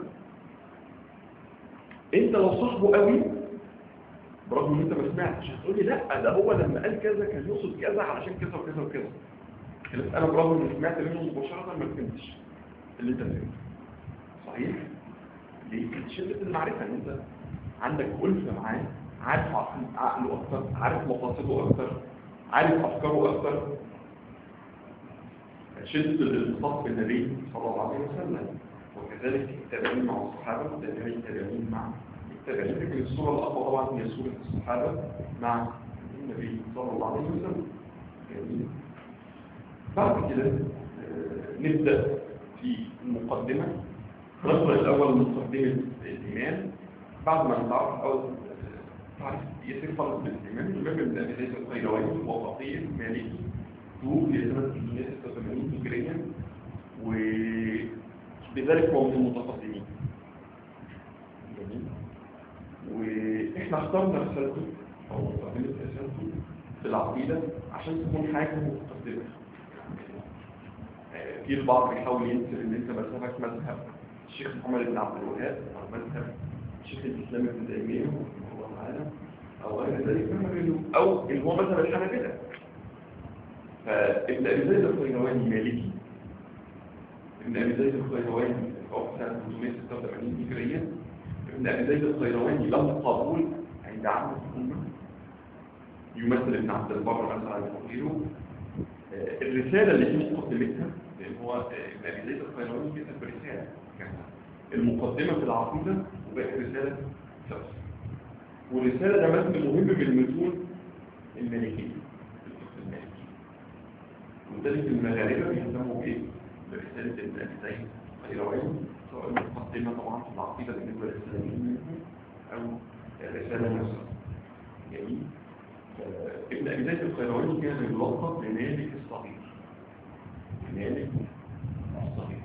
انت لو صاحبه قوي برغم ان انت ما سمعتش هتقول لي لا ده هو لما قال كذا كان يقصد كذا علشان كذا وكذا وكذا بس انا برغم ان سمعت منه مباشره ما فهمتش اللي انت فهمته صحيح ليه؟ شدة المعرفة ان انت عندك ألفة معاه عارف عقل- عقله أكتر عارف مقاصده أكتر عارف أفكاره أكتر شدة الانصاف بالنبي صلى الله عليه وسلم وكذلك التابعين مع الصحابة والتابعين التابعين مع التابعين لكن الصورة الأقوى طبعا هي صورة الصحابة مع النبي صلى الله عليه وسلم جميل. بعد كده آه، نبدأ في المقدمة نقرأ الأول مقدمة الإيمان بعد ما نتعرف أول تعرف يصير فرق بالإيمان الإمام ابن أبي زيد القيرواني هو فقيه مالكي توفي سنة 386 هجريا وبذلك هو من المتقدمين جميل واحنا اخترنا رسالته او مقدمة رسالته في العقيدة عشان تكون حاجة متقدمة آه، في البعض بيحاول ينسب ان انت مذهبك مذهب الشيخ محمد بن عبد الوهاب او مذهب الشيخ الاسلام ابن تيمية رحمه الله تعالى او غير ذلك مما بينه او ان هو مذهب الحنابلة فابن ابي زيد القيرواني مالكي ابن ابي زيد القيرواني هو في سنه 386 هجريه ابن ابي زيد القيرواني له قبول عند عامه الامه يمثل ابن عبد البر مثلا وغيره آه، الرساله اللي في مقدمتها لان هو آه، ابن ابي زيد القيرواني كتب رساله كامله المقدمه في العقيده وبقت رساله فقه والرساله ده متن مهم من المتون المالكيه الفقه المالكي وذلك المغاربة بيهتموا بإيه؟ برسالة ابن أبي زيد القيرواني سواء المقدمة طبعا في العقيدة بالنسبة للإسلاميين أو الرسالة نفسها جميل آه، ابن أبي زيد القيرواني كان يلقب بمالك الصغير مالك الصغير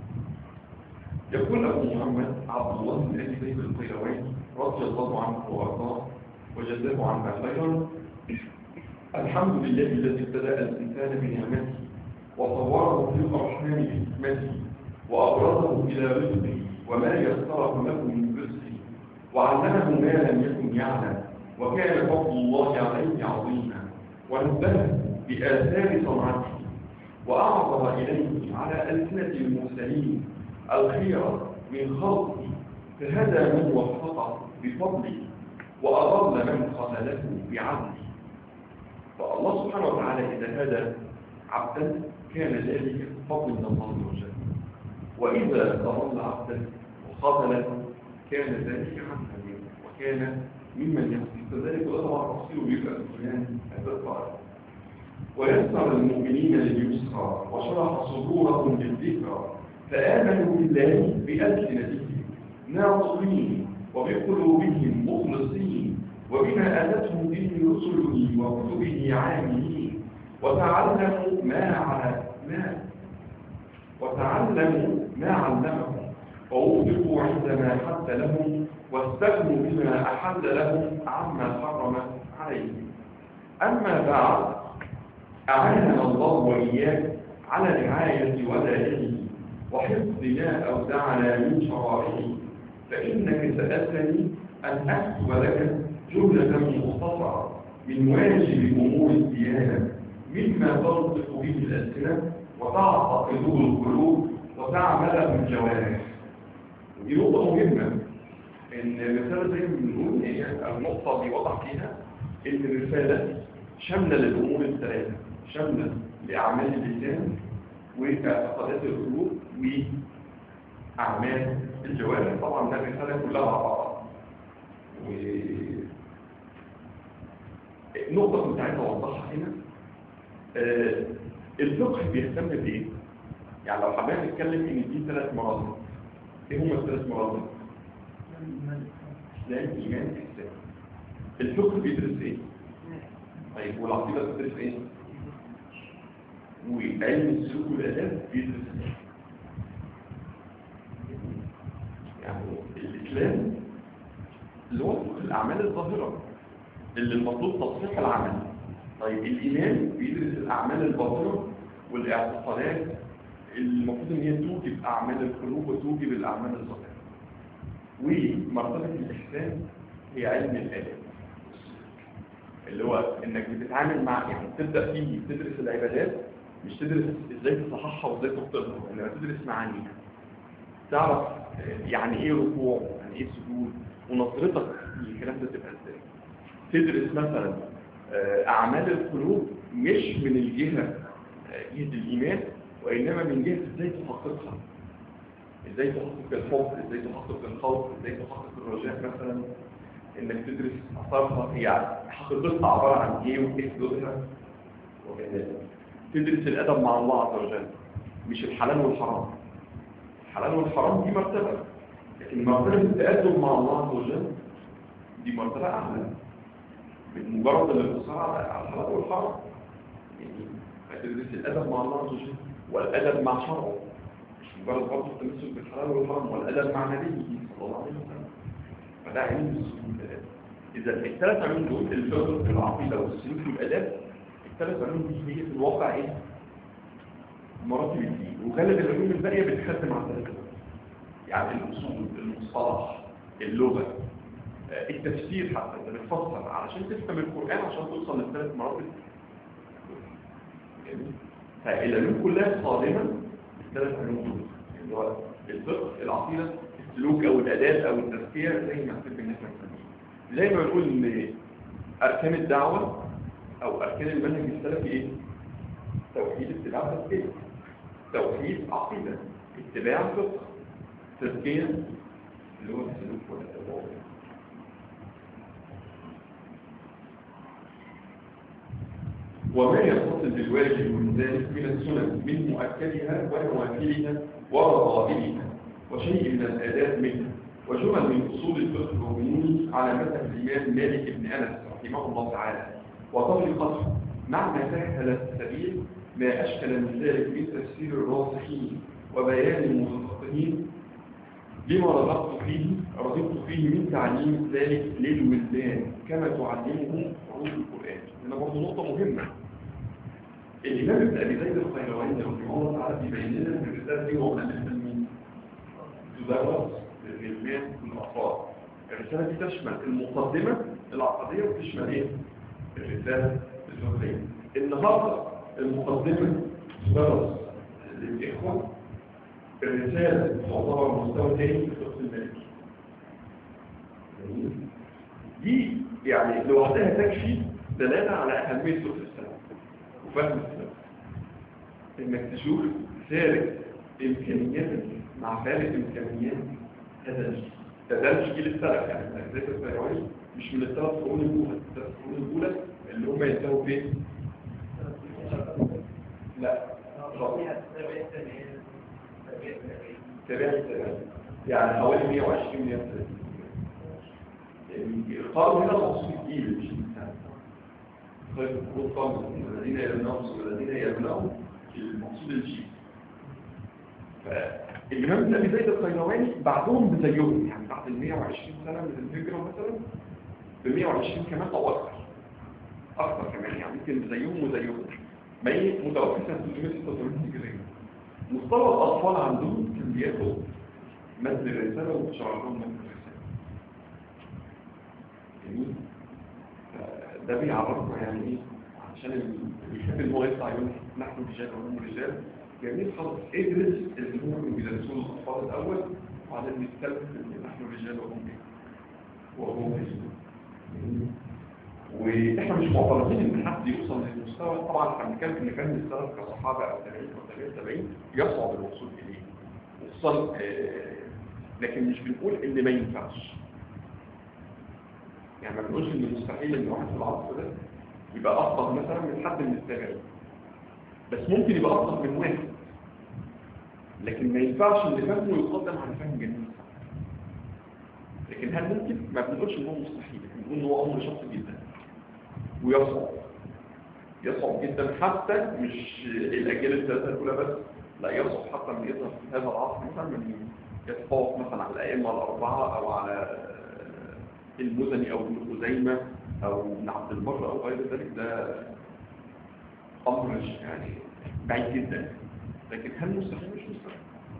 يقول أبو محمد عبد الله بن أبي زيد القيرواني رضي الله عنه وأرضاه وجزاه عنا خيرا الحمد لله الذي ابتدأ الإنسان بنعمته وصوره في الأرحام بحكمته وأبرزه إلى رزقه وما يسره له من رزقه وعلمه ما لم يكن يعلم وكان فضل الله عليه عظيما ونبه بآثار صنعته وأعرض إليه على ألسنة المرسلين الخير من خلقه فهدى من وفقه بفضله وأضل من خذله بعدله فالله سبحانه وتعالى إذا هدى عبدا كان ذلك فضل من الله عز وجل وإذا ضل عبدا وخذله كان ذلك عبدا منه وكان ممن يحسن ذلك وطبعا تفصيله بيبقى القرآن القرآن ويسر المؤمنين لليسرى وشرح صدورهم للذكرى فآمنوا بالله بألسنتهم ناطقين وبقلوبهم مخلصين وبما آتتهم به رسله وكتبه عاملين وتعلموا ما على ما وتعلموا ما علمهم ووفقوا عندما حد لهم واستغنوا بما أحل لهم عما حرم عليهم أما بعد أعاننا الله وإياك على رعاية ودائعه وحفظ ما أودعنا من شرائعه فإنك سألتني أن أكتب لك جملة مختصرة من واجب أمور الديانة مما تنطق به الألسنة وتعتقده القلوب وتعمله الجوارح ودي نقطة مهمة إن الرسالة زي ما بنقول هي النقطة اللي وضع فيها إن الرسالة شاملة للأمور الثلاثة شاملة لأعمال اللسان واعتقادات القلوب وأعمال الجوارح طبعا ده الرسالة كلها مع بعض و النقطة اللي عايز أوضحها هنا آه، الفقه بيهتم بإيه؟ يعني لو حبينا نتكلم إن دي ثلاث مراتب إيه هما الثلاث مراتب؟ إسلام إيمان إحسان الفقه بيدرس إيه؟ طيب والعقيدة بتدرس إيه؟ وعلم السلوك والآداب بيدرس إيه؟ يعني الإسلام اللي هو فقه الأعمال الظاهرة اللي المطلوب تصحيح العمل طيب الإيمان بيدرس الأعمال الباطنة والاعتقادات المفروض إن هي توجب أعمال القلوب وتوجب الأعمال الظاهرة ومرتبة الإحسان هي علم الآداب اللي هو إنك بتتعامل مع يعني تبدأ فيه تدرس العبادات مش تدرس إزاي تصححها وإزاي تبطلها إنما تدرس معانيها تعرف يعني ايه ركوع يعني ايه سجود ونظرتك للكلام ده تبقى ازاي تدرس مثلا آه، اعمال القلوب مش من الجهه آه، جهه الايمان وانما من جهه ازاي تحققها ازاي تحقق الحب ازاي تحقق الخوف ازاي تحقق الرجاء مثلا انك تدرس اثارها هي حقيقتها عباره عن ايه وايه حدودها وكذلك تدرس الادب مع الله عز وجل مش الحلال والحرام الحلال والحرام دي مرتبه لكن مرتبه التادب مع الله عز وجل دي مرتبه اعلى من مجرد الاقتصار على على الحلال والحرام يعني هتدرس الادب مع الله عز وجل والادب مع شرعه مش مجرد برضه التمسك بالحلال والحرام والادب مع نبيه صلى الله عليه وسلم فده علم السلوك والاداب اذا الثلاث علوم دول الفقه العقيده والسلوك والاداب الثلاث علوم دي هي في الواقع ايه مراتب الدين وغالب العلوم الباقيه بتخدم على الثلاثه دول. يعني الاصول المصطلح اللغه آه، التفسير حتى انت بتفسر علشان تفهم القران عشان توصل للثلاث مراتب جميل؟ فالعلوم كلها صادمه الثلاث علوم دول اللي هو الفقه العقيده السلوك او الاداب او التزكيه زي ما نحب ان احنا نسميه زي ما بنقول ان اركان الدعوه او اركان المنهج السلفي ايه توحيد اتباع تزكيه توحيد عقيده اتباع فقه تزكيه اللي هو السلوك والاداب وما يتصل بالواجب من ذلك من السنن من مؤكدها ونوافلها ورغائبها وشيء من الآداب منها وجمل من أصول الفقه الرومي على مذهب الإمام مالك بن أنس رحمه الله تعالى وطريقته معنى سهل السبيل ما أشكل من ذلك من تفسير الراسخين وبيان المتفقهين لما رغبت فيه رغبت فيه من تعليم ذلك للولدان كما تعلمهم علوم القرآن هنا برضه نقطة مهمة الإمام ابن أبي زيد الخيرواني رحمه الله تعالى بيبين لنا في الرسالة دي هو بالنسبة لمين؟ تدرس للغلمان والأطفال الرسالة دي تشمل المقدمة العقدية وتشمل إيه؟ الرسالة الفقهية النهاردة المقدمة تدرس للإخوة الرسالة تعتبر مستوى تاني في الفقه المالكي جميل؟ دي يعني لوحدها تكفي دلالة على أهمية فقه السلام وفهم السلام إنك تشوف فارق إمكانياتك مع فارق إمكانيات هذا الجيل ده ده الجيل السلف يعني الأجزاء الثانوية مش من الثلاث قرون الأولى الثلاث قرون الأولى اللي هم ينتهوا فين؟ لا غلط. تابعي تابعي يعني حوالي 120 130 يعني القرن هنا مقصود الجيل مش الانسان خير القرون قرن الذين يبنون والذين يبنون المقصود الجيل فالإمام ابن أبي زيد القيرواني بعدهم بزيهم يعني بعد ال 120 سنة من الهجرة مثلا ب 120 كمان أو أكثر أكثر كمان يعني يمكن زيهم وزيهم ميت متوفي سنة 386 هجرية مستوى الأطفال عندهم كان بياخد متن الرسالة وشرح لهم متن الرسالة جميل ده بيعرفنا يعني ايه عشان اللي بيحب ان هو يطلع يقول نحن رجال وهم رجال جميل خلاص ادرس اللي هو كانوا بيدرسوه الاطفال الاول وبعدين نتكلم ان نحن رجال وهم ايه وهم رجال واحنا مش معترضين ان حد يوصل للمستوى طبعا احنا بنتكلم ان كان السلف كصحابه او تابعين او تابعين تابعين يصعب الوصول اليه وصل آه لكن مش بنقول ان ما ينفعش يعني ما بنقولش ان مستحيل ان واحد في العصر ده يبقى افضل مثلا من حد من التابعين بس ممكن يبقى افضل من واحد لكن ما ينفعش ان فهمه يقدم على فهم جميع لكن هل ممكن ما بنقولش ان هو مستحيل لكن بنقول ان هو امر شخصي جدا ويصعب يصعب جدا حتى مش الاجيال الثلاثه الاولى بس لا يصعب حتى من يظهر في هذا العصر مثلا من يتفوق مثلا على الائمه الاربعه او على المزني او ابن خزيمه او ابن عبد البر او غير ذلك ده امر يعني بعيد جدا لكن هل مستحيل مش مستحيل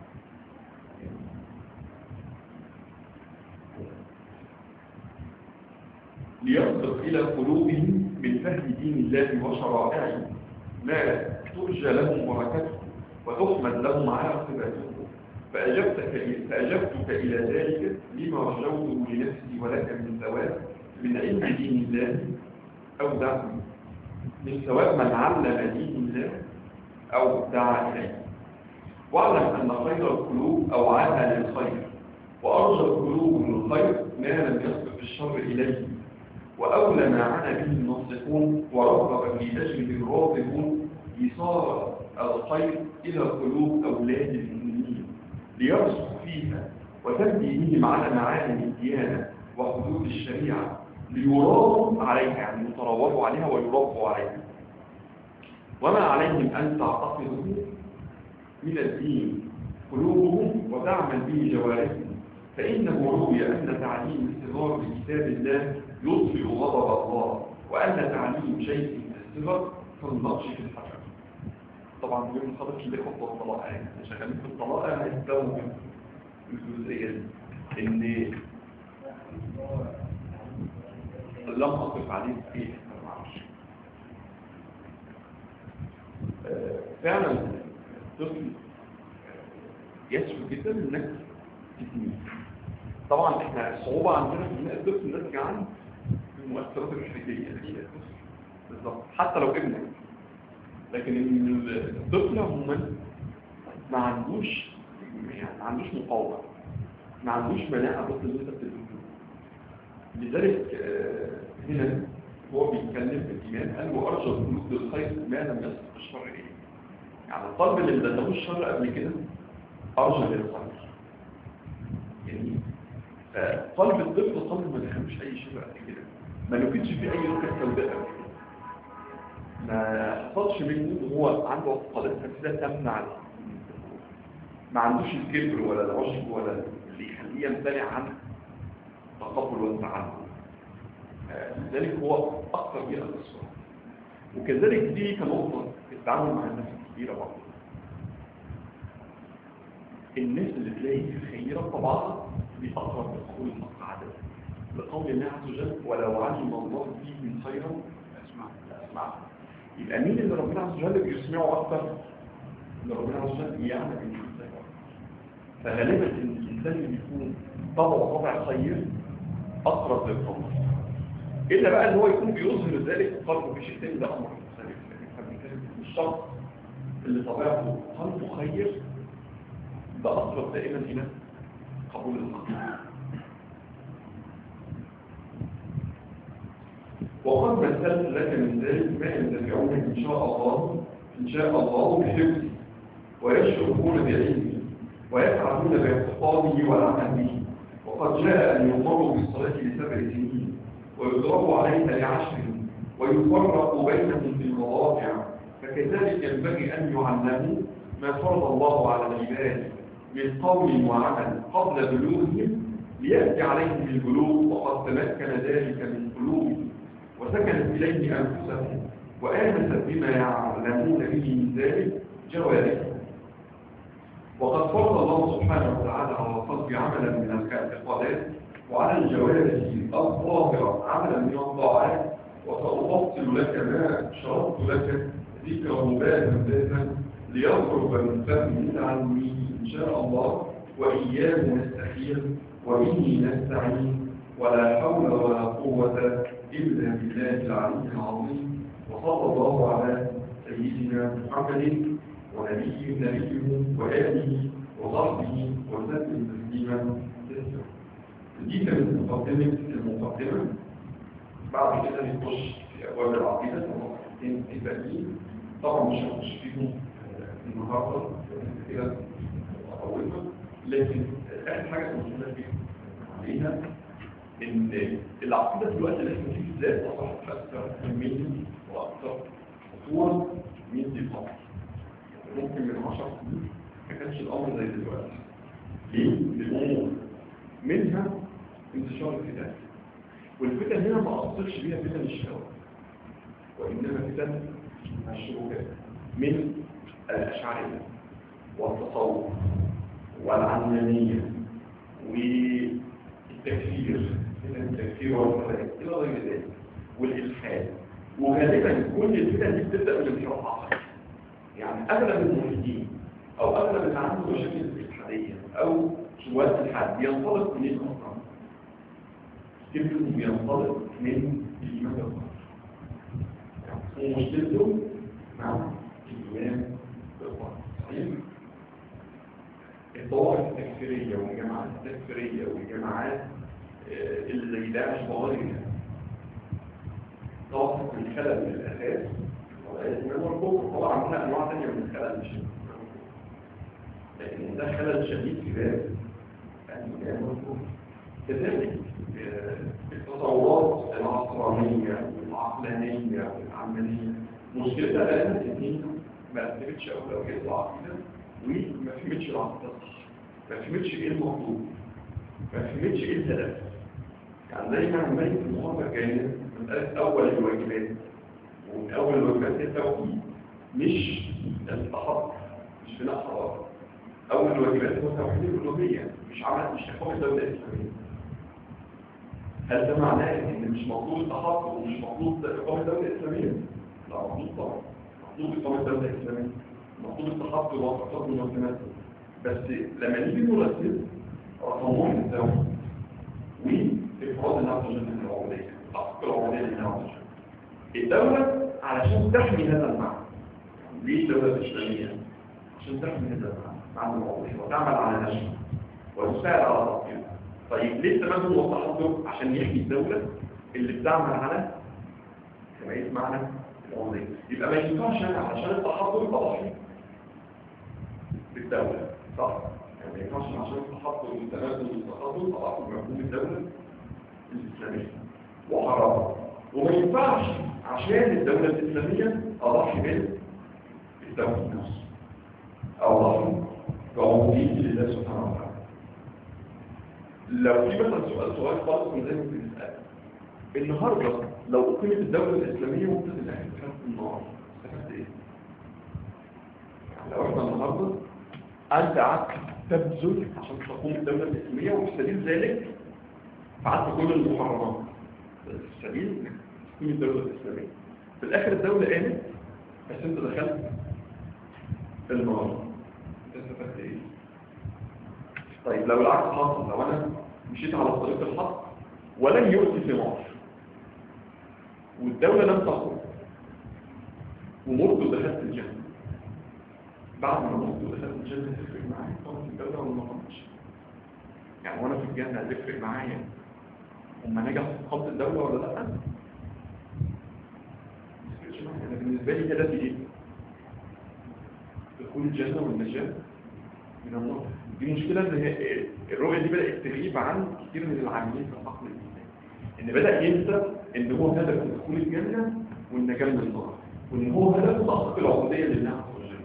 ليصدق إلى قلوبهم من فهم دين الله وشرائعه ما ترجى لهم بركته وتحمد لهم عاقبته فأجبتك فأجبتك إلى ذلك لما رجوته لنفسي ولك من ثواب من علم دين الله أو دعم من ثواب من علم دين الله أو دعا إليه واعلم أن خير القلوب أوعاها للخير وأرجى القلوب للخير ما لم يسبق الشر إليه وأولى ما عانى به الناصحون ورغب في نجمه الراغبون إيصال الخير إلى قلوب أولاد المؤمنين ليرسخ فيها وتبدينهم على معالم الديانة وحدود الشريعة ليرابوا عليها يعني يتروضوا عليها ويربوا عليها وما عليهم أن تعتقدوا من الدين قلوبهم وتعمل به جوارحهم فإنه روي أن تعليم الصغار بكتاب الله يطفئ غضب الله وأن تعليم شيء في الصغر كالنقش في الحجر طبعا يوم خلص الإخوة والطلاق يعني شغالين في الطلاق هيستووا الجزئية دي إن لم أقف عليه في إيه ما أعرفش آه، فعلا الطفل يسهل جدا انك تتنيه طبعا احنا الصعوبة عندنا في بناء الطفل ناتجة عن المؤثرات الخارجية اللي هي بالظبط حتى لو ابنك لكن الطفل عموما ما عندوش يعني ما عندوش مقاومة ما عندوش مناعة ضد اللي انت بتديه لذلك آه، هنا هو بيتكلم في الإيمان قال وأرجى الخلود للخير ما لم يسبق الشر إليه يعني القلب اللي ما دخلوش الشر قبل كده أرجى للخير يعني فقلب الطفل قلب ما دخلوش أي شر قبل كده ما نفيدش فيه أي نكتة سوداء قبل كده ما حصلش منه وهو عنده اعتقادات فاسدة تمنع ما عندوش الكبر ولا العشب ولا اللي يخليه يمتنع عن التقبل والتعامل لذلك هو أكثر بيئة الصورة وكذلك دي كنقطة في التعامل مع الناس الكبيرة برضه الناس اللي تلاقي خيرة طبعا دي أقرب لقول الحق عدد لقول الله عز وجل ولو علم الله فيهم خيرا أسمع أسمع يبقى مين اللي ربنا عز وجل بيسمعه أكثر اللي ربنا عز وجل يعمل الإنسان فغالبا الإنسان اللي بيكون طبعه طبع خير أقرب للقمر إلا بقى إن هو يكون بيظهر ذلك قلبه في شيء تاني ده أمر مختلف لكن احنا بنتكلم الشخص اللي طبيعته قلبه خير ده أقرب دائما إلى قبول الحق وقد مثلت لك من ذلك ما ينتفعون إن شاء الله إن شاء الله بحفظه ويشركون بعلمه ويفعلون باعتقاده والعمل به وقد جاء أن يمروا بالصلاة لسبع سنين ويضربوا عليها لعشر ويفرق بينهم في المواضع فكذلك ينبغي أن يعلموا ما فرض الله على العباد من قول وعمل قبل بلوغهم ليأتي عليهم البلوغ وقد تمكن ذلك من قلوبهم وسكنت إليه أنفسهم وآمست بما يعلمون به من ذلك جوارحهم وقد فرض الله سبحانه وتعالى على القلب عملا من الاعتقادات وعلى الجوارح الظاهرة عملا من الطاعات وسأفصل لك ما شرطت لك ذكره باتا باتا ليخرج من فهم عني إن شاء الله وإياه نستخير وإني نستعين ولا حول ولا قوة إلا بالله العلي العظيم وصلى الله على سيدنا محمد ونبيه نبيه وآله وصحبه وسلم تسليما كثيرا. دي كانت مقدمة المقدمة بعد كده نخش في أبواب العقيدة المقدمتين الباقيين طبعا مش هنخش فيهم النهارده كده أطولها لكن آخر حاجة كنت فيها عليها إن العقيدة في الوقت اللي احنا فيه بالذات أصبحت أكثر أهمية وأكثر خطورة من دي الأمر ممكن من 10 سنين ما كانش الأمر زي دلوقتي ليه؟ للأمور منها انتشار الفتن والفتن هنا ما أقصدش بيها فتن الشهوة وإنما فتن الشبهات من الأشعرية والتصوف والعلمانية والتكفير فتن التكفير والفرائض إلى غير ذلك والإلحاد وغالبا كل الفتن دي بتبدأ بالانحراف عقلي يعني أغلب الملحدين أو أغلب اللي عنده مشاكل الإلحادية او في وقت الحد بينطلق منين اصلا؟ كبره بينطلق من الايمان بالقدر ومشكلته مع الايمان بالقدر صحيح؟ الطوائف التكفيريه والجماعات التكفيريه والجماعات آه، اللي زي داعش وغيرها طبعا الخلل من الاساس الإمام والكفر طبعا هناك أنواع ثانية من الخلل مش لكن ده خلل شديد في باب الإمام والكفر كذلك آه، التصورات العصرانية والعقلانية والعملية مشكلتها لأن الاثنين ما أثبتش أولويات العقيدة وما فهمتش العقيدة الصح ما فهمتش إيه المطلوب ما فهمتش إيه الهدف يعني دايما عمال في المحاضرة الجاية مسألة أول الواجبات ومن أول الواجبات التوحيد مش التحضر مش بناء حضارة أول الواجبات هو توحيد الألوهية مش عمل مش إقامة الدولة الإسلامية هل ده معناه إن مش مطلوب التحضر ومش مطلوب إقامة الدولة الإسلامية؟ لا مطلوب طبعا مطلوب إقامة الدولة الإسلامية مطلوب التحضر والتحضر والتمثل بس لما نيجي نرتب رقم واحد التوحيد وإفراد النفس من العبودية تحقق العبودية لله الدولة علشان تحمي هذا المعنى ليه الدولة الإسلامية؟ عشان تحمي هذا المعنى معنى العبودية وتعمل على نشره وتساعد على تطبيقه طيب ليه التمدن والتحضر عشان يحمي الدولة اللي بتعمل على حماية معنى العبودية يبقى ما ينفعش أنا عشان التحضر تضحي بالدولة صح؟ يعني ما ينفعش عشان التحضر والتمدن والتحضر تضحي بمفهوم الدولة الإسلامية وحرام وما ينفعش عشان الدولة الإسلامية أضحي من الدولة نفسه أو أضحي بعمودية لله سبحانه وتعالى لو في مثلا سؤال سؤال خالص من زي ما بنسأل النهاردة لو أقيمت الدولة الإسلامية وانت في الآخر دخلت النار استفدت إيه؟ يعني لو إحنا النهاردة أنت قعدت تبذل عشان تقوم الدولة الإسلامية وفي سبيل ذلك فعلت كل المحرمات في سبيل تكون الدولة الإسلامية في الآخر الدولة قامت بس أنت دخلت النار أنت استفدت إيه؟ طيب لو العكس حصل لو أنا مشيت على طريق الحق ولن يؤتي ثمار والدولة لم تقوم ومرت ودخلت الجنة بعد ما مرت ودخلت الجنة تفرق معايا طبعا الدولة ولا ما قمتش يعني وانا في الجنة هتفرق معايا هم نجح في قبض الدولة ولا لا انا بالنسبة لي هدفي ايه دخول الجنة والنجاة من النار دي مشكلة ان هي- الرؤية دي بدأت تغيب عن كتير من العاملين في العقل الإنساني ان بدأ ينسى ان هو هدف دخول الجنة والنجاة من النار وان هو هدف تحقيق العبودية لله عز وجل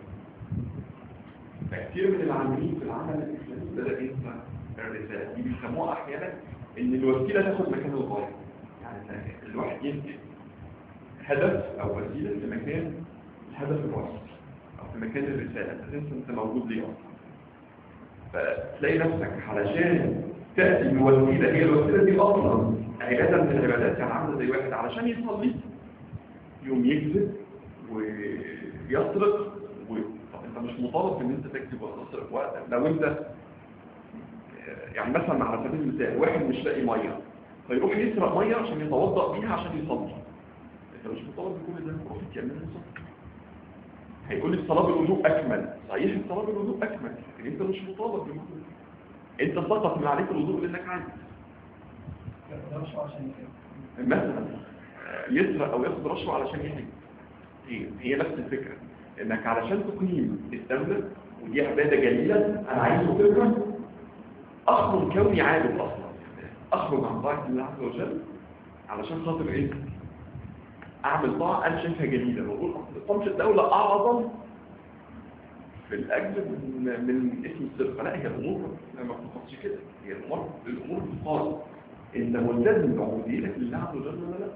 فكتير من العاملين في العمل الإسلامي بدأ ينسى الرسالة دي بيسموها أحيانا إن الوسيلة تاخد مكان الغاية يعني الواحد ينسى هدف أو وسيلة في مكان الهدف الرئيسي أو في مكان الرسالة تنسى أنت موجود ليه أصلا فتلاقي نفسك علشان تأتي بوسيلة هي الوسيلة دي أصلا عبادة من العبادات يعني عاملة زي واحد علشان يصلي يوم يكذب ويسرق و... طب انت مش مطالب ان انت تكذب ولا تسرق وقتك لو انت يعني مثلا على سبيل المثال واحد مش لاقي ميه فيروح يسرق ميه عشان يتوضا بيها عشان يصلي انت مش مطالب بكل ده روح تعمل صلاه هيقول لي الصلاه بالوضوء اكمل صحيح الصلاه بالوضوء اكمل لكن انت مش مطالب بالوضوء انت فقط من عليك الوضوء لانك عايز رشوة عشان كده مثلا آه، يسرق او ياخد رشوه علشان يحج هي هي نفس الفكره انك علشان تقيم الدوله ودي عباده جليله انا عايز اقيمها اخرج كوني عابد اصلا اخرج عن طاعه الله عز وجل علشان خاطر ايه اعمل طاعه انا شايفها جليله بقول اصل اقامه الدوله اعظم في الاجر من من اسم السرقه لا هي الامور ما بتخصش كده هي الامور الامور بتقال انت ملتزم بعبوديتك لله عز وجل ولا لا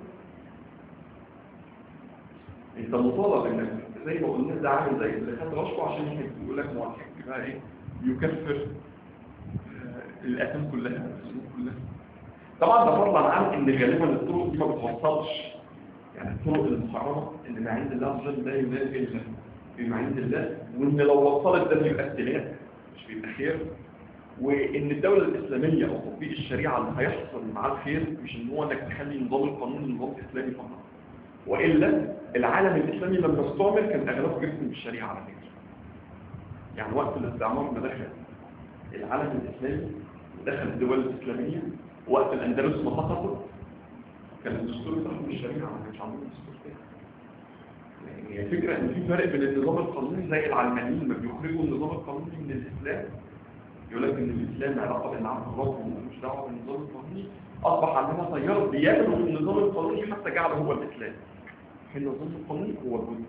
انت مطالب انك زي ما قلنا ده عامل زي اللي خد رشوه عشان يحج يقول لك ما هو الحج بقى ايه يكفر آه، الاثام كلها الذنوب كلها طبعا ده فضلا عن ان غالبا الطرق دي ما بتوصلش يعني الطرق المحرمه اللي ما عند الله عز وجل لا ينال الا بما عند الله وان لو وصلت ده بيبقى ابتلاء مش بيبقى خير وان الدوله الاسلاميه او تطبيق الشريعه اللي هيحصل معاه الخير مش ان هو انك تخلي نظام القانون نظام اسلامي فقط والا العالم الاسلامي لما استعمر كان اغلبه بيحكم بالشريعه على فكره يعني وقت الاستعمار ما دخل العالم الاسلامي ودخل الدول الاسلاميه وقت الاندلس ما سقطت كان الدستور بتاعهم الشريعه ما كانش عندهم دستور تاني يعني هي الفكره ان في فرق بين النظام القانوني زي العلمانيين لما بيخرجوا النظام القانوني من الاسلام يقول لك ان الاسلام علاقه بالعبد الرب وملوش دعوه بالنظام القانوني اصبح عندنا تيار بيغلو في النظام القانوني حتى جعله هو الاسلام حين النظام القانوني هو الجزء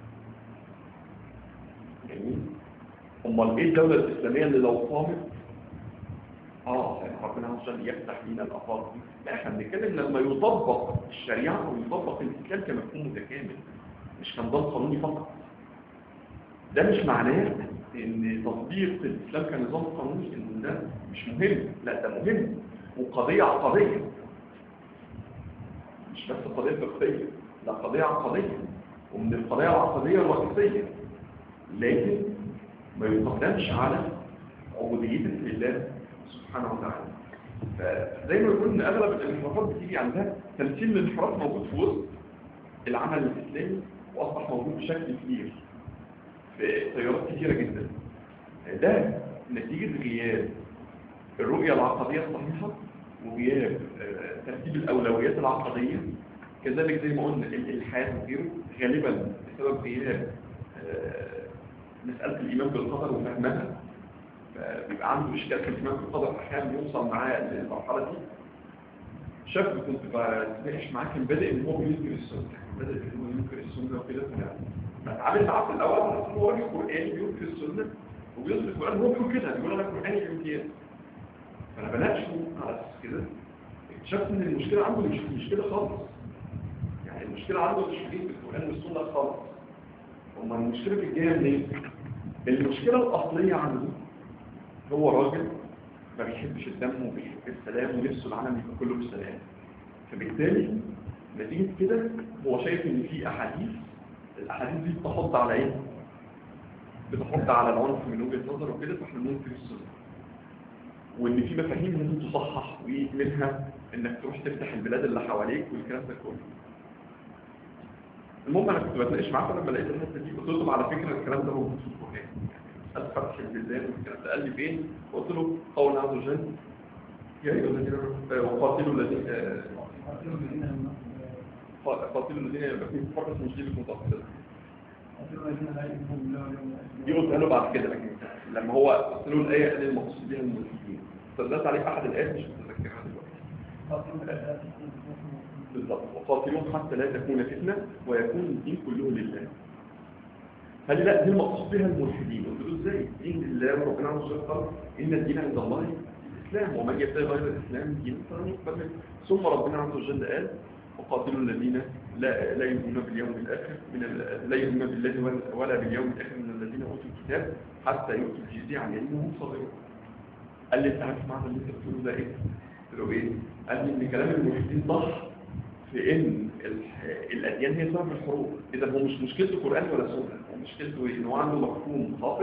جميل امال ايه الدوله الاسلاميه اللي لو قامت اه يعني ربنا عز وجل يفتح لنا الافاق دي لا احنا بنتكلم لما يطبق الشريعه ويطبق الاسلام كمفهوم متكامل مش كنظام قانوني فقط ده مش معناه ان تطبيق الاسلام كنظام قانوني ان ده مش مهم لا ده مهم وقضيه عقديه مش بس قضيه فقهيه لا قضيه عقديه ومن القضايا العقديه الرئيسيه لكن ما يقدمش على عبوديه لله سبحانه وتعالى فزي ما قلنا ان اغلب الانحرافات بتيجي عندها تمثيل الانحراف موجود في وسط العمل الاسلامي واصبح موجود بشكل كبير في تيارات كثيره جدا ده نتيجه غياب الرؤيه العقديه الصحيحه وغياب آه، ترتيب الاولويات العقديه كذلك زي ما قلنا الالحاد وغيره غالبا بسبب غياب آه، مساله الايمان بالقدر وفهمها فبيبقى عنده اشكال في الايمان بالقدر احيانا بيوصل معاه للمرحله دي شاب كنت بتناقش معاه كان بادئ ان هو بينكر السنه بادئ ان هو ينكر السنه وكده فاتعامل معاه في الاول على ان هو راجل قراني بينكر السنه وبينكر القران هو بيقول كده بيقول انا قراني بامتياز فانا بناقشه على اساس كده اكتشفت ان المشكله عنده مش مش كده خالص يعني المشكله عنده مش في القران والسنه خالص امال المشكله في الجهه منين؟ المشكله الاصليه عنده هو راجل ما بيحبش الدم وبيحب السلام ونفسه العالم يبقى كله بسلام فبالتالي نتيجة كده هو شايف ان في احاديث الاحاديث دي بتحط على ايه؟ بتحط على العنف من وجهة نظر وكده فاحنا ممكن السنة وان في مفاهيم لازم تصحح ومنها انك تروح تفتح البلاد اللي حواليك والكلام ده كله المهم انا كنت بتناقش معاه لما لقيت الحته دي قلت له على فكره الكلام ده موجود في القران يعني فتح البلدان والكلام ده قال لي فين قلت له قول عز وجل يا ايها الذين آمنوا وقاتلوا الذين آه، قاتلوا الذين يمنعون قاتلوا الذين يبقوا فرقة مجيبكم تقتل قاتلوا الذين لا يؤمنون بالله واليوم الآخر دي قلتها له بعد كده لكن لما هو قلت له الايه قال المقصود بها الملحدين فدلت عليه احد الايات مش متذكرها دلوقتي قاتلوا لا تكون فتنة بالضبط وقاتلون حتى لا تكون فتنه ويكون الدين كله لله هل لا دي المقصود بها الملحدين قلت له ازاي دين لله وربنا عز وجل قال ان الدين عند الله الاسلام ومن يبتغي غير الاسلام دينا فلن يقبل منه ثم ربنا عز وجل قال وقاتلوا الذين لا لا يؤمنون باليوم الاخر من ال- لا يؤمنون بالله ولا- ولا باليوم الاخر من الذين اوتوا الكتاب حتى يؤتوا الجزيه عن يد وهم صاغرون قال لي انت عارف معنى اللي انت بتقوله ده ايه؟ قلت له ايه؟ قال لي ان كلام الملحدين صح في ان ال- الاديان هي سبب الحروب اذا هو مش مشكلته قران ولا سنه هو مشكلته إيه؟ ان هو عنده مفهوم خاطئ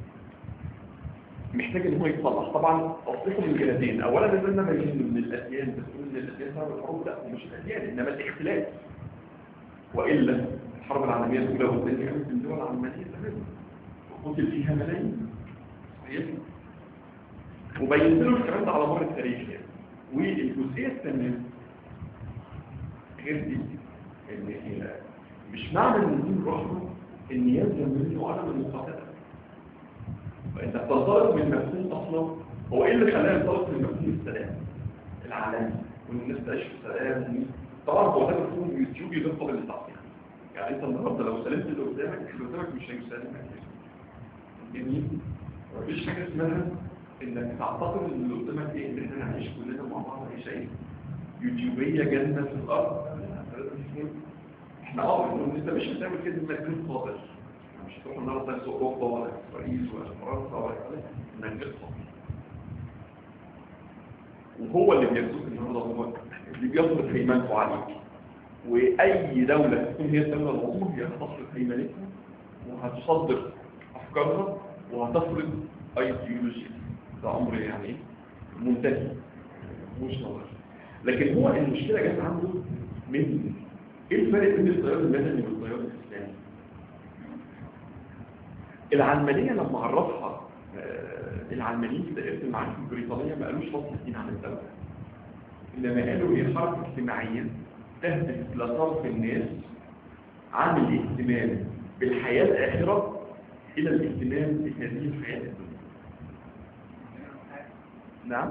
محتاج ان هو يتصلح طبعا تصليحه من جهتين اولا ان انا بين ان الاديان بتقول ان الاديان سبب الحروب لا هو مش الاديان انما الاختلاف والا الحرب العالميه الاولى والثانيه كانت في الدول العلمانيه تماما وقتل فيها ملايين صحيح وبينت له الكلام ده على مر التاريخ يعني والجزئيه الثانيه غير دي ان هي مش معنى ان الدين رحمه ان يلزم منه عدم المقاتله فانت تنطلق من مفهوم اصلا هو ايه اللي خلانا ننطلق من مفهوم السلام العالمي وان الناس تعيش في سلام طبعا هو ده مفهوم يوتيوب غير قابل للتعطيل يعني انت النهارده لو سلمت اللي قدامك اللي قدامك مش هيسلمك جميل مفيش حاجه اسمها انك تعتقد ان اللي قدامك ايه ان احنا هنعيش كلنا مع بعض عيشه ايه يوتيوبيه جنه في الارض احنا اه بنقول انت مش هتعمل كده انك غير قادر مش هتروح النهارده في اوروبا ولا في باريس ولا في فرنسا ولا كده انك غير قادر وهو اللي بيرزقك النهارده هو اللي بيفرض هيمنته عليك واي دوله تكون هي الدوله العظمى هي هتفرض هيمنتها وهتصدر افكارها وهتفرض ايديولوجيا ده امر يعني منتهي مش نظر لكن هو المشكله جت عنده من ايه الفرق بين التيار المدني والتيار الاسلامي العلمانيه لما عرفها آه، العلمانيين في دائره المعارف البريطانيه ما قالوش فصل الدين عن الدوله انما قالوا هي حركه اجتماعيه تهدف لصرف الناس عن الاهتمام بالحياه الاخره الى الاهتمام بهذه الحياه الدنيا نعم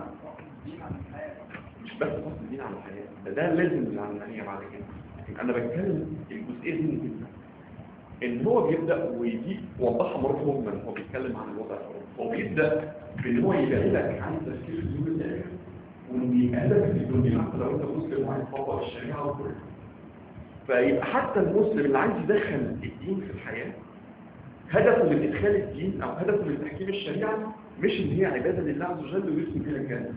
مش بس فصل الدين عن الحياه ده ده لازم العلمانيه بعد كده لكن انا بتكلم الجزئيه دي مهمه ان هو بيبدا ويجي وضحها مره مجمل هو بيتكلم عن الوضع الأوروبي. هو بيبدا بان هو يبقى لك عن تفكير اليوم الاخر وان يبقى هدفك في الدنيا حتى لو انت مسلم وعايز تطبق الشريعه وكله فيبقى حتى المسلم اللي عايز يدخل الدين في الحياه هدفه من ادخال الدين او هدفه من تحكيم الشريعه مش ان هي عباده لله عز وجل ويرسم فيها الجنه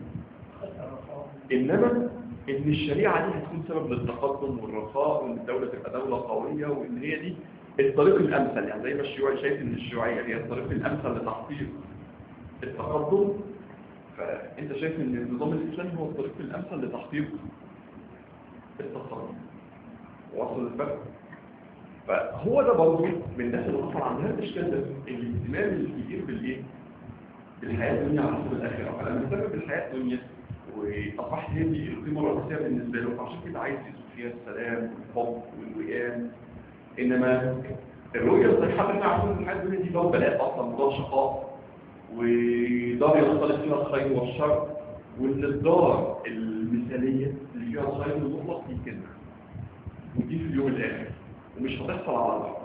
انما ان الشريعه دي هتكون سبب للتقدم والرخاء وان الدوله تبقى دوله قويه وان هي دي الطريق الامثل يعني زي ما الشيوعي شايف ان الشيوعيه هي الطريق الامثل لتحقيق التقدم فانت شايف ان النظام الاسلامي هو الطريق الامثل لتحقيق التقدم واصل الفرق فهو ده برضه من الناس اللي حصل عندها الاشكال ده الاهتمام الكبير بالايه بالحياه الدنيا على حسب الاخره فلما اهتم بالحياه الدنيا واصبحت هي دي القيمه الرئيسيه بالنسبه له فعشان كده عايز يسوق فيها السلام والحب والوئام انما الرؤيه الصحيحه بتاعت عشان الحياه الدنيا دي دار بلاء اصلا ودار شقاء ودار يختلط فيها الخير والشر وان الدار المثاليه اللي فيها الخير المطلق دي كده ودي في اليوم الاخر ومش هتحصل على الارض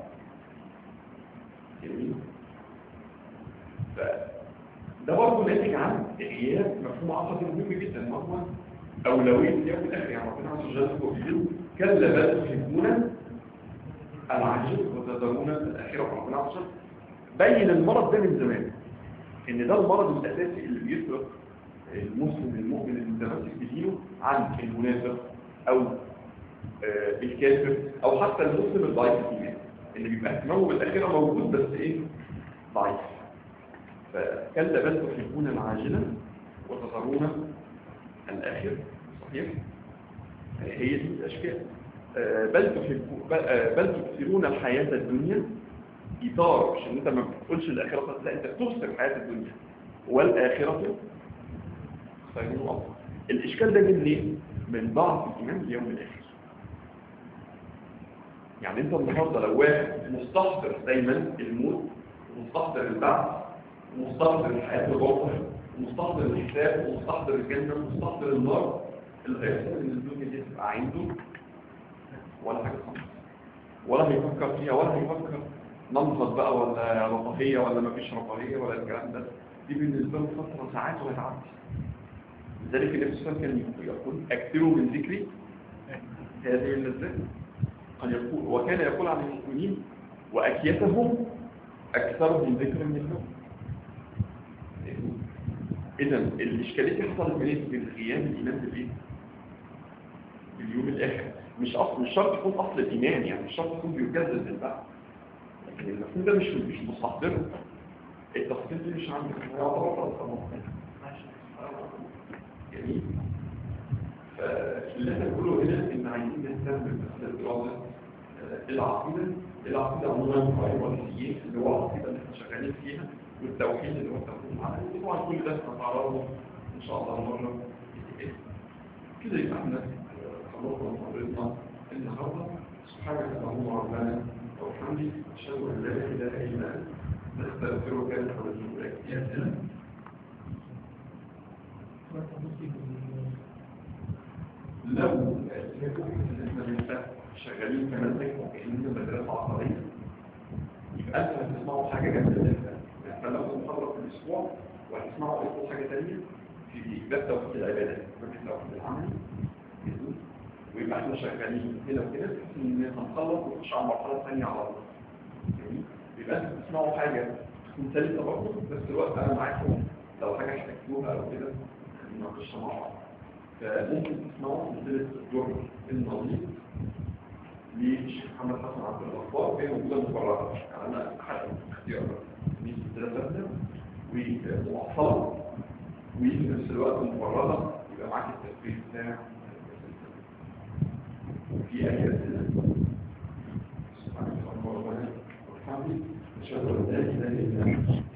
جميل ده برضه ناتج عن غياب مفهوم عقدي مهم جدا وهو اولويه اليوم الاخر يعني ربنا عز وجل هو بيقول كلا بل تحبون العجل وتذرون الاخره ربنا عز وجل بين المرض ده من زمان ان ده المرض الاساسي اللي بيفرق المسلم المؤمن المتمسك بدينه عن المنافق او آه الكافر او حتى المسلم الضعيف الايمان اللي بيبقى اهتمامه بالاخره موجود بس ايه ضعيف فكلا بل تحبون العاجله وتذرون الاخره صحيح هي دي الاشكال آه بل تحبون بل تكثرون الحياه الدنيا اطار مش ان انت ما بتقولش الاخره لا انت بتكثر الحياه الدنيا والاخره خير وافضل الاشكال ده من ليه من ضعف الايمان باليوم الاخر يعني انت النهارده لو واحد مستحضر دايما الموت ومستحضر البعث ومستحضر الحياه الروحيه ومستحضر الحساب ومستحضر الجنه ومستحضر النار اللي هيحصل ان الدنيا دي تبقى عنده ولا حاجه خالص ولا هيفكر فيها ولا هيفكر ننهض بقى ولا رفاهيه ولا مفيش رفاهيه ولا الكلام ده دي بالنسبه له فتره ساعات وهتعدي لذلك النبي صلى الله عليه وسلم كان يقول اكثروا من ذكري هذه اللذات قد يقول وكان يقول عن المؤمنين واكيتهم اكثرهم ذكرا منهم اذا الاشكاليه دي حصلت منين من غياب الايمان بالايه باليوم الاخر مش اصل مش شرط يكون اصل الايمان يعني مش شرط يكون بيجدد البعث لكن المفهوم ده مش مش مستحضره التفصيل دي مش عندك يعتبر جميل فاللي احنا بنقوله هنا ان عايزين نهتم بمساله دراسه العقيده العقيده عموما قائمه والسيين اللي هو العقيده اللي احنا شغالين فيها والتوحيد اللي هو التوحيد العقيدي طبعا كل ده هنتعرضه ان شاء الله مره كده يبقى احنا خلصنا محاضرتنا النهارده سبحانك اللهم ربنا وبحمدك اشهد ان لا اله الا انت نستغفرك ونتوب اليك يا سلام لو احنا بنفتح شغالين كمنهج وكأننا مدرسة عقارية يبقى انتوا هتسمعوا حاجة جامدة جدا احنا لو محاضرة في الأسبوع وهتسمعوا أسبوع حاجة تانية في باب توحيد العبادات باب التوحيد العملي ويبقى احنا شغالين هنا وكده بحيث ان هنخلص ونخش على مرحلة ثانية على طول يبقى انتوا بتسمعوا حاجة تكون ثالثة برضه في نفس الوقت أنا معاكم لو حاجة احتجتوها أو كده نناقشها مع بعض فممكن تسمعوا سلسلة الدر النظيف للشيخ محمد حسن عبد الغفار وهي موجودة مفرغة يعني أنا أحد اختيار دي سلسلة ثابتة ومؤصلة وفي نفس الوقت مفرده يبقى معاك التفريغ بتاع في اي اسئله سبحانك اللهم وبحمدك اشهد ان لا اله الا انت